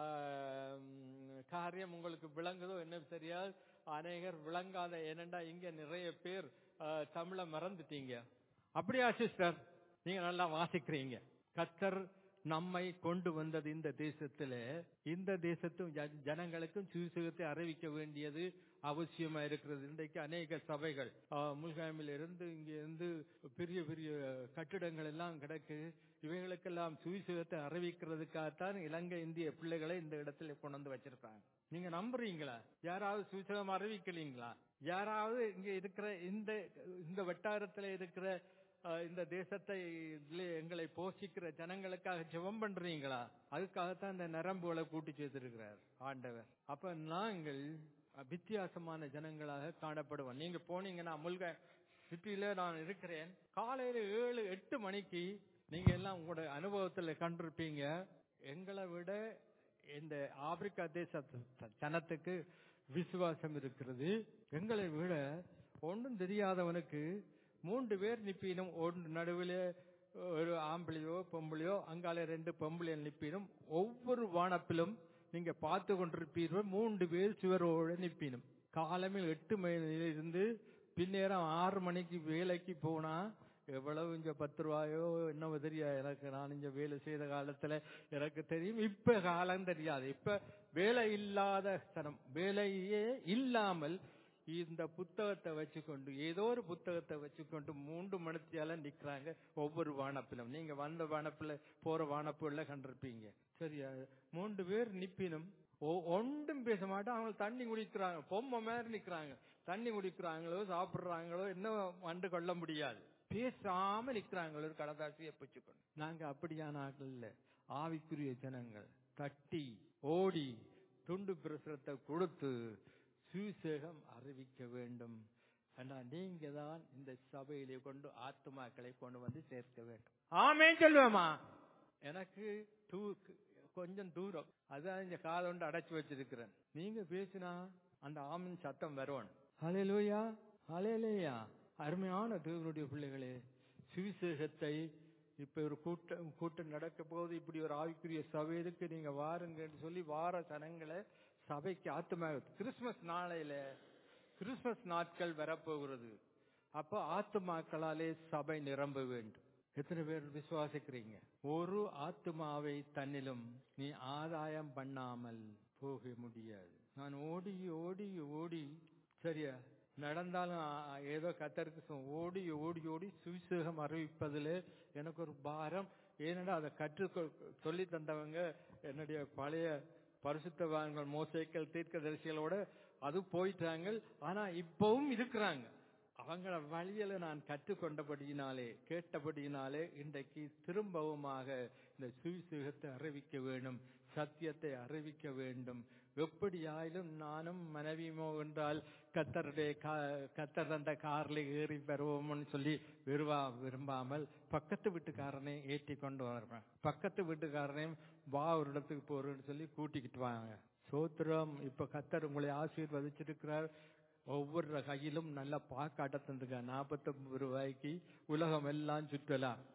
ம், காரியம் உங்களுக்கு விளங்குதோ என்ன தெரியாது அநேகர் விளங்காத ஏனெண்டா இங்க நிறைய பேர் ஆ, தமிழை மறந்துட்டீங்க அப்படியா சிஸ்டர் நீங்க நல்லா வாசிக்கிறீங்க கத்தர் நம்மை கொண்டு வந்தது இந்த தேசத்துல இந்த தேசத்தும் ஜ- ஜனங்களுக்கும் சுவிசேஷத்தை அறிவிக்க வேண்டியது அவசியமா இருக்கிறது இன்றைக்கு அநேக சபைகள் முல்காமில் இருந்து இங்க இருந்து பெரிய பெரிய கட்டிடங்கள் எல்லாம் கிடக்கு இவைகளுக்கெல்லாம் சுவிசேஷத்தை அறிவிக்கிறதுக்காகத்தான் இலங்கை இந்திய பிள்ளைகளை இந்த இடத்துல கொண்டு வந்து வச்சிருக்காங்க நீங்க நம்புறீங்களா யாராவது சுவிசேஷம் அறிவிக்கலீங்களா யாராவது இங்க இருக்கிற இந்த இந்த வட்டாரத்துல இருக்கிற அஹ், இந்த தேசத்தை இதிலே எங்களை போஷிக்கிற ஜனங்களுக்காக ஜெபம் பண்றீங்களா அதுக்காகத்தான் இந்த நரம்புகளை கூட்டி சேர்த்திருக்கிறார் ஆண்டவர் அப்ப நாங்கள் அஹ், வித்தியாசமான ஜனங்களாக காணப்படுவோம் நீங்க போனீங்கன்னா முல்க சிட்டியில நான் இருக்கிறேன் காலையில ஏழு எட்டு மணிக்கு நீங்க எல்லாம் உங்களோட அனுபவத்துல கண்டிருப்பீங்க எங்களை விட இந்த ஆப்பிரிக்கா தேச ஜனத்துக்கு விசுவாசம் இருக்கிறது எங்களை விட ஒன்றும் தெரியாதவனுக்கு மூன்று பேர் நிப்பினும் ஒன்று நடுவில் ஒரு ஆம்பளையோ பொம்பளையோ அங்கால ரெண்டு பொம்பளையோ நிப்பினும் ஒவ்வொரு வானப்பிலும் நீங்க பார்த்து கொண்டிருப்பீர்கள் மூன்று பேர் சுவரோட நிப்பினும் காலமே எட்டு மணியில இருந்து பின்னேரம் ஆறு மணிக்கு வேலைக்கு போனா எவ்வளவு இங்க பத்து ரூபாயோ என்னவோ தெரியாது எனக்கு நான் இங்க வேலை செய்த காலத்துல எனக்கு தெரியும் இப்ப காலம் தெரியாது இப்ப வேலை இல்லாத சனம் வேலையே இல்லாமல் இந்த புத்தகத்தை வச்சுக்கொண்டு ஏதோ ஒரு புத்தகத்தை வச்சுக்கொண்டு மூன்று மணித்தியால நிக்கிறாங்க ஒவ்வொரு வானப்பிலும் நீங்க வந்த வானப்பில போற வானப்புல கண்டிருப்பீங்க சரியா மூன்று பேர் நிப்பினும் ஒ- ஒன்றும் பேச மாட்டோம் அவங்க தண்ணி குடிக்கிறாங்க பொம்மை மாதிரி நிக்கிறாங்க தண்ணி குடிக்கிறாங்களோ சாப்பிடுறாங்களோ என்ன கண்டு கொள்ள முடியாது பேசாம நிக்கிறாங்களோ ஒரு கடதாசியை பிடிச்சுக்கொண்டு நாங்க அப்படியான ஆட்கள் இல்ல ஆவிக்குரிய ஜனங்கள் தட்டி ஓடி துண்டு பிரசுரத்தை கொடுத்து சுவிசேகம் அறிவிக்க வேண்டும் ஆனா நீங்க தான் இந்த சபையிலே கொண்டு ஆத்துமாக்களை கொண்டு வந்து சேர்க்க வேண்டும் ஆமேன் சொல்லுவேமா எனக்கு தூ- கொஞ்சம் தூரம் அதான் இந்த காதொண்டு அடைச்சு வச்சிருக்கிறேன் நீங்க பேசினா அந்த ஆமின் சத்தம் வரும் ஹalleluya ஹalleluya அருமையான தேவனுடைய பிள்ளைகளே சுவிசேஷத்தை இப்ப ஒரு கூட்டம் கூட்டம் நடக்க போது இப்படி ஒரு ஆவிக்குரிய சபைக்கு நீங்க வாருங்கன்னு சொல்லி வார சனங்களை சபைக்கு ஆத்துமா கிறிஸ்துமஸ் நாளையில கிறிஸ்துமஸ் நாட்கள் வரப்போகிறது அப்ப ஆத்துமாக்களாலே சபை நிரம்ப வேண்டும் எத்தனை பேர் விசுவாசிக்கிறீங்க ஒரு ஆத்துமாவை தன்னிலும் நீ ஆதாயம் பண்ணாமல் போக முடியாது நான் ஓடி ஓடி ஓடி சரியா நடந்தாலும் ஆ, ஏதோ கத்தருக்கு சொ- ஓடி ஓடி ஓடி சுவிசேகம் அறிவிப்பதில் எனக்கு ஒரு பாரம் ஏனென்றா அதை கற்று சொல்லி தந்தவங்க என்னுடைய பழைய பரிசுத்தவான்கள் மோசைக்கள் தீர்க்கதரிசிகளோட அது போயிட்டாங்க ஆனா இப்பவும் இருக்கிறாங்க அவங்கள வழியில நான் கற்றுக்கொண்டபடியினாலே கேட்டபடியினாலே இன்றைக்கு திரும்பவுமாக இந்த சுவிசேகத்தை அறிவிக்க வேண்டும் சத்தியத்தை அறிவிக்க வேண்டும் எப்படியாயிலும் நானும் மனைவியுமோ என்றால் கத்தருடைய கா- கத்தர் தந்த கார்ல ஏறி வருவோம்னு சொல்லி விரும்பா விரும்பாமல் பக்கத்து வீட்டுக்காரனை ஏற்றி கொண்டு வருவேன் பக்கத்து வீட்டுக்காரனையும் வா ஒரு இடத்துக்கு போறேன்னு சொல்லி கூட்டிக்கிட்டு வாங்க சோத்திரம் இப்ப கத்தர் உங்களை ஆசீர்வதிச்சிருக்கிறார் ஒவ்வொரு கையிலும் நல்ல பாக்காட்ட தந்திருக்கார் நாற்பத்தொன்பது ரூபாய்க்கு உலகம் எல்லாம் சுற்றலாம்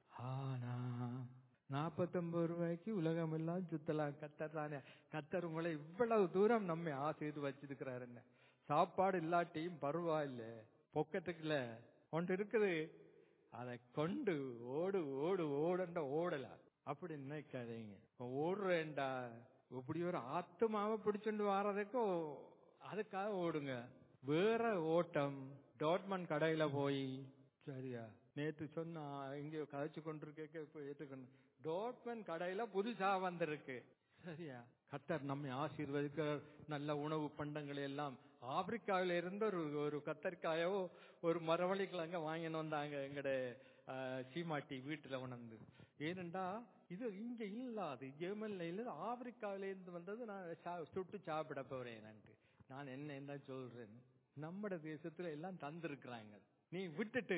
ஆனா நாற்பத்தொன்பது ரூபாய்க்கு உலகம் எல்லாம் சுத்தலாம் கத்தர் தானே கத்தர் உங்களை இவ்வளவு தூரம் நம்ம ஆசைத்து வச்சிருக்கிறாரு என்ன சாப்பாடு இல்லாட்டியும் பரவாயில்ல பொக்கத்துக்குல ஒன்று இருக்குது அதை கொண்டு ஓடு ஓடு ஓடுன்ற ஓடலாம் அப்படி நினைக்காதீங்க இப்ப ஓடுறேன்டா இப்படி ஒரு ஆத்துமாவை பிடிச்சுட்டு வர்றதுக்கு அதுக்காக ஓடுங்க வேற ஓட்டம் டாட்மன் கடையில போய் சரியா நேத்து சொன்னா இங்க கதைச்சு கொண்டிருக்க இப்ப ஏத்துக்கணும் டாட்மன் கடையில புதுசா வந்திருக்கு சரியா கத்தர் நம்மை ஆசீர்வதிக்கிறார் நல்ல உணவு பண்டங்களை எல்லாம் ஆப்பிரிக்காவில இருந்து ஒரு ஒரு கத்தரிக்காயோ ஒரு மரவள்ளி கிழங்க வாங்கின்னு வந்தாங்க எங்கட அஹ், சீமாட்டி வீட்டுல உணர்ந்து ஏனென்றா இது இங்க இல்லாது ஜெர்மன்ல இல்ல ஆப்பிரிக்காவில இருந்து வந்தது நான் சா- சுட்டு சாப்பிட போறேன் நான் என்ன என்ன சொல்றேன் நம்ம தேசத்துல எல்லாம் தந்திருக்கிறாங்க நீ விட்டுட்டு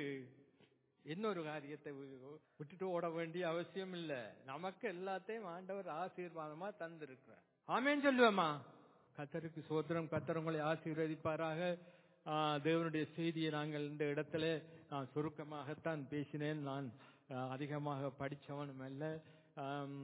இன்னொரு காரியத்தை வி- விட்டுட்டு ஓட வேண்டிய அவசியம் இல்ல நமக்கு எல்லாத்தையும் ஆண்டவர் ஆசீர்வாதமா தந்திருக்கிறார் ஆமேன்னு சொல்லுவேமா கத்தருக்கு சோத்திரம் கத்தர் உங்களை ஆசீர்வதிப்பாராக ஆ, தேவனுடைய செய்தியை நாங்கள் இந்த இடத்துல நான் சுருக்கமாகத்தான் பேசினேன் நான் ஆ, அதிகமாக படித்தவனும் அல்ல ஆம்,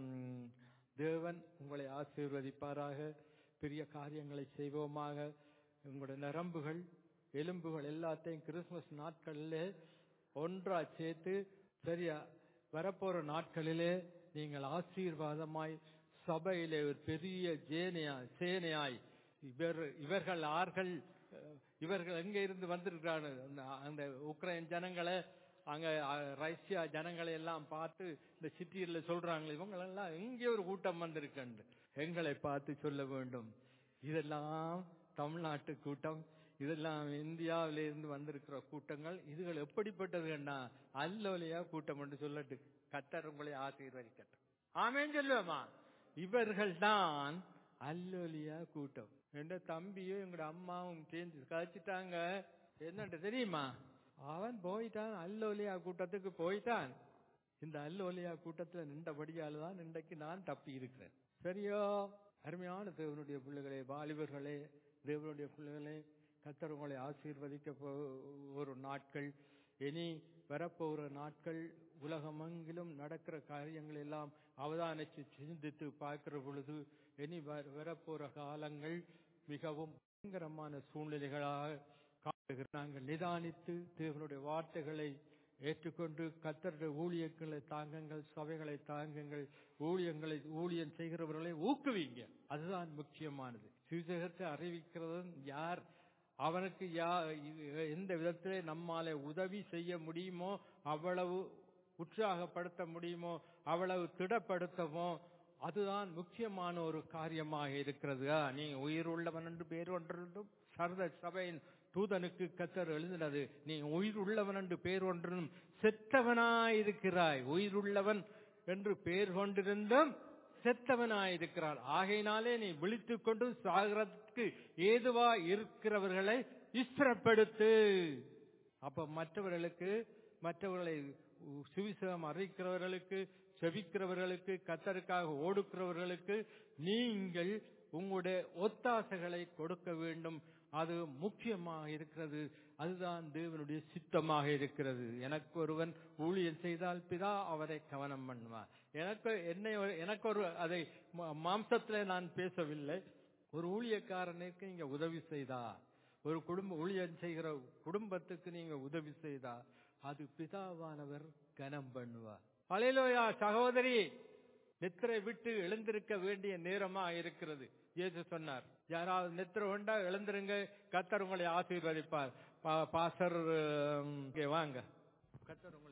தேவன் உங்களை ஆசீர்வதிப்பாராக பெரிய காரியங்களை செய்வோமாக உங்களுடைய நரம்புகள் எலும்புகள் எல்லாத்தையும் கிறிஸ்துமஸ் நாட்களிலே ஒன்றா சேர்த்து சரியா வரப்போற நாட்களிலே நீங்கள் ஆசீர்வாதமாய் சபையிலே ஒரு பெரிய ஜேனையாய் சேனையாய் இவர் இவர்கள் ஆர்கள் அஹ், இவர்கள் எங்க இருந்து வந்திருக்கிறார்கள் அந்த- அந்த உக்ரைன் ஜனங்களை அங்க அஹ், ரஷ்யா ஜனங்களை எல்லாம் பார்த்து இந்த சிட்டியில சொல்றாங்க இவங்க எல்லாம் எங்கே ஒரு கூட்டம் வந்திருக்கண்டு எங்களை பார்த்து சொல்ல வேண்டும் இதெல்லாம் தமிழ்நாட்டு கூட்டம் இதெல்லாம் இந்தியாவில இருந்து வந்திருக்கிற கூட்டங்கள் இதுகள் எப்படிப்பட்டதுன்னா அல்லோலையா கூட்டம் என்று சொல்லட்டு கத்தர் உங்களை ஆசீர்வதிக்கட்டும் ஆமேன்னு சொல்லுவேமா இவர்கள் தான் அல்லோலியா கூட்டம் என்ற தம்பியும் எங்களோட அம்மாவும் சேர்ந்து கழிச்சிட்டாங்க என்னட்டு தெரியுமா அவன் போயிட்டான் அல்லோலியா கூட்டத்துக்கு போயிட்டான் இந்த அல்லோலியா கூட்டத்துல நின்றபடியால தான் இன்றைக்கு நான் தப்பி இருக்கிறேன் சரியோ அருமையான தேவனுடைய பிள்ளைகளே வாலிபர்களே தேவனுடைய பிள்ளைகளே கத்தர் உங்களை ஆசீர்வதிக்க போ- ஒரு நாட்கள் இனி வரப்போகிற நாட்கள் உலகமெங்கிலும் நடக்கிற காரியங்கள் எல்லாம் அவதானிச்சு சிந்தித்து பார்க்கிற பொழுது இனி வர- வரப்போற காலங்கள் மிகவும் பயங்கரமான சூழ்நிலைகளாக காட்டுகிற நாங்கள் நிதானித்து தேவனுடைய வார்த்தைகளை ஏற்றுக்கொண்டு கத்தருடைய ஊழியர்களை தாங்குங்கள் சபைகளை தாங்குங்கள் ஊழியங்களை ஊழியம் செய்கிறவர்களை ஊக்குவிங்க அதுதான் முக்கியமானது சுவிசேஷத்தை அறிவிக்கிறது யார் அவனுக்கு யா இது- எந்த விதத்திலே நம்மாலே உதவி செய்ய முடியுமோ அவ்வளவு உற்சாகப்படுத்த முடியுமோ அவ்வளவு திடப்படுத்தமோ அதுதான் முக்கியமான ஒரு காரியமாக இருக்கிறது ஆ, நீ உயிர் உள்ளவன் என்று பேர் ஒன்றும் சர்வ சபையின் தூதனுக்கு கத்தர் எழுதினது நீ உயிர் உள்ளவன் என்று பேர் ஒன்றும் செத்தவனாயிருக்கிறாய் உயிர் உள்ளவன் என்று பேர் கொண்டிருந்தும் செத்தவனாயிருக்கிறார் ஆகையினாலே நீ விழித்துக் கொண்டு சாகிறதுக்கு ஏதுவா இருக்கிறவர்களை இஸ்திரப்படுத்து அப்ப மற்றவர்களுக்கு மற்றவர்களை சுவிசேஷம் அறிவிக்கிறவர்களுக்கு செவிக்கிறவர்களுக்கு கத்தருக்காக ஓடுக்கிறவர்களுக்கு நீங்கள் உங்களுடைய ஒத்தாசைகளை கொடுக்க வேண்டும் அது முக்கியமாக இருக்கிறது அதுதான் தேவனுடைய சித்தமாக இருக்கிறது எனக்கு ஒருவன் ஊழியம் செய்தால் பிதா அவரை கவனம் பண்ணுவார் எனக்கு என்னை ஒரு- எனக்கு ஒரு அதை மா- மாம்சத்திலே நான் பேசவில்லை ஒரு ஊழியக்காரனுக்கு நீங்க உதவி செய்தா ஒரு குடும்ப ஊழியம் செய்கிற குடும்பத்துக்கு நீங்க உதவி செய்தா அது பிதாவானவர் கனம் பண்ணுவார் அலையிலோயா சகோதரி நித்திரை விட்டு எழுந்திருக்க வேண்டிய நேரமா இருக்கிறது இயேசு சொன்னார் யாராவது நித்திரை கொண்டா எழுந்திருங்க கத்தர் உங்களை ஆசீர்வதிப்பார் பா- பாஸ்டர் உம், இங்கே வாங்க கத்தர் உங்களை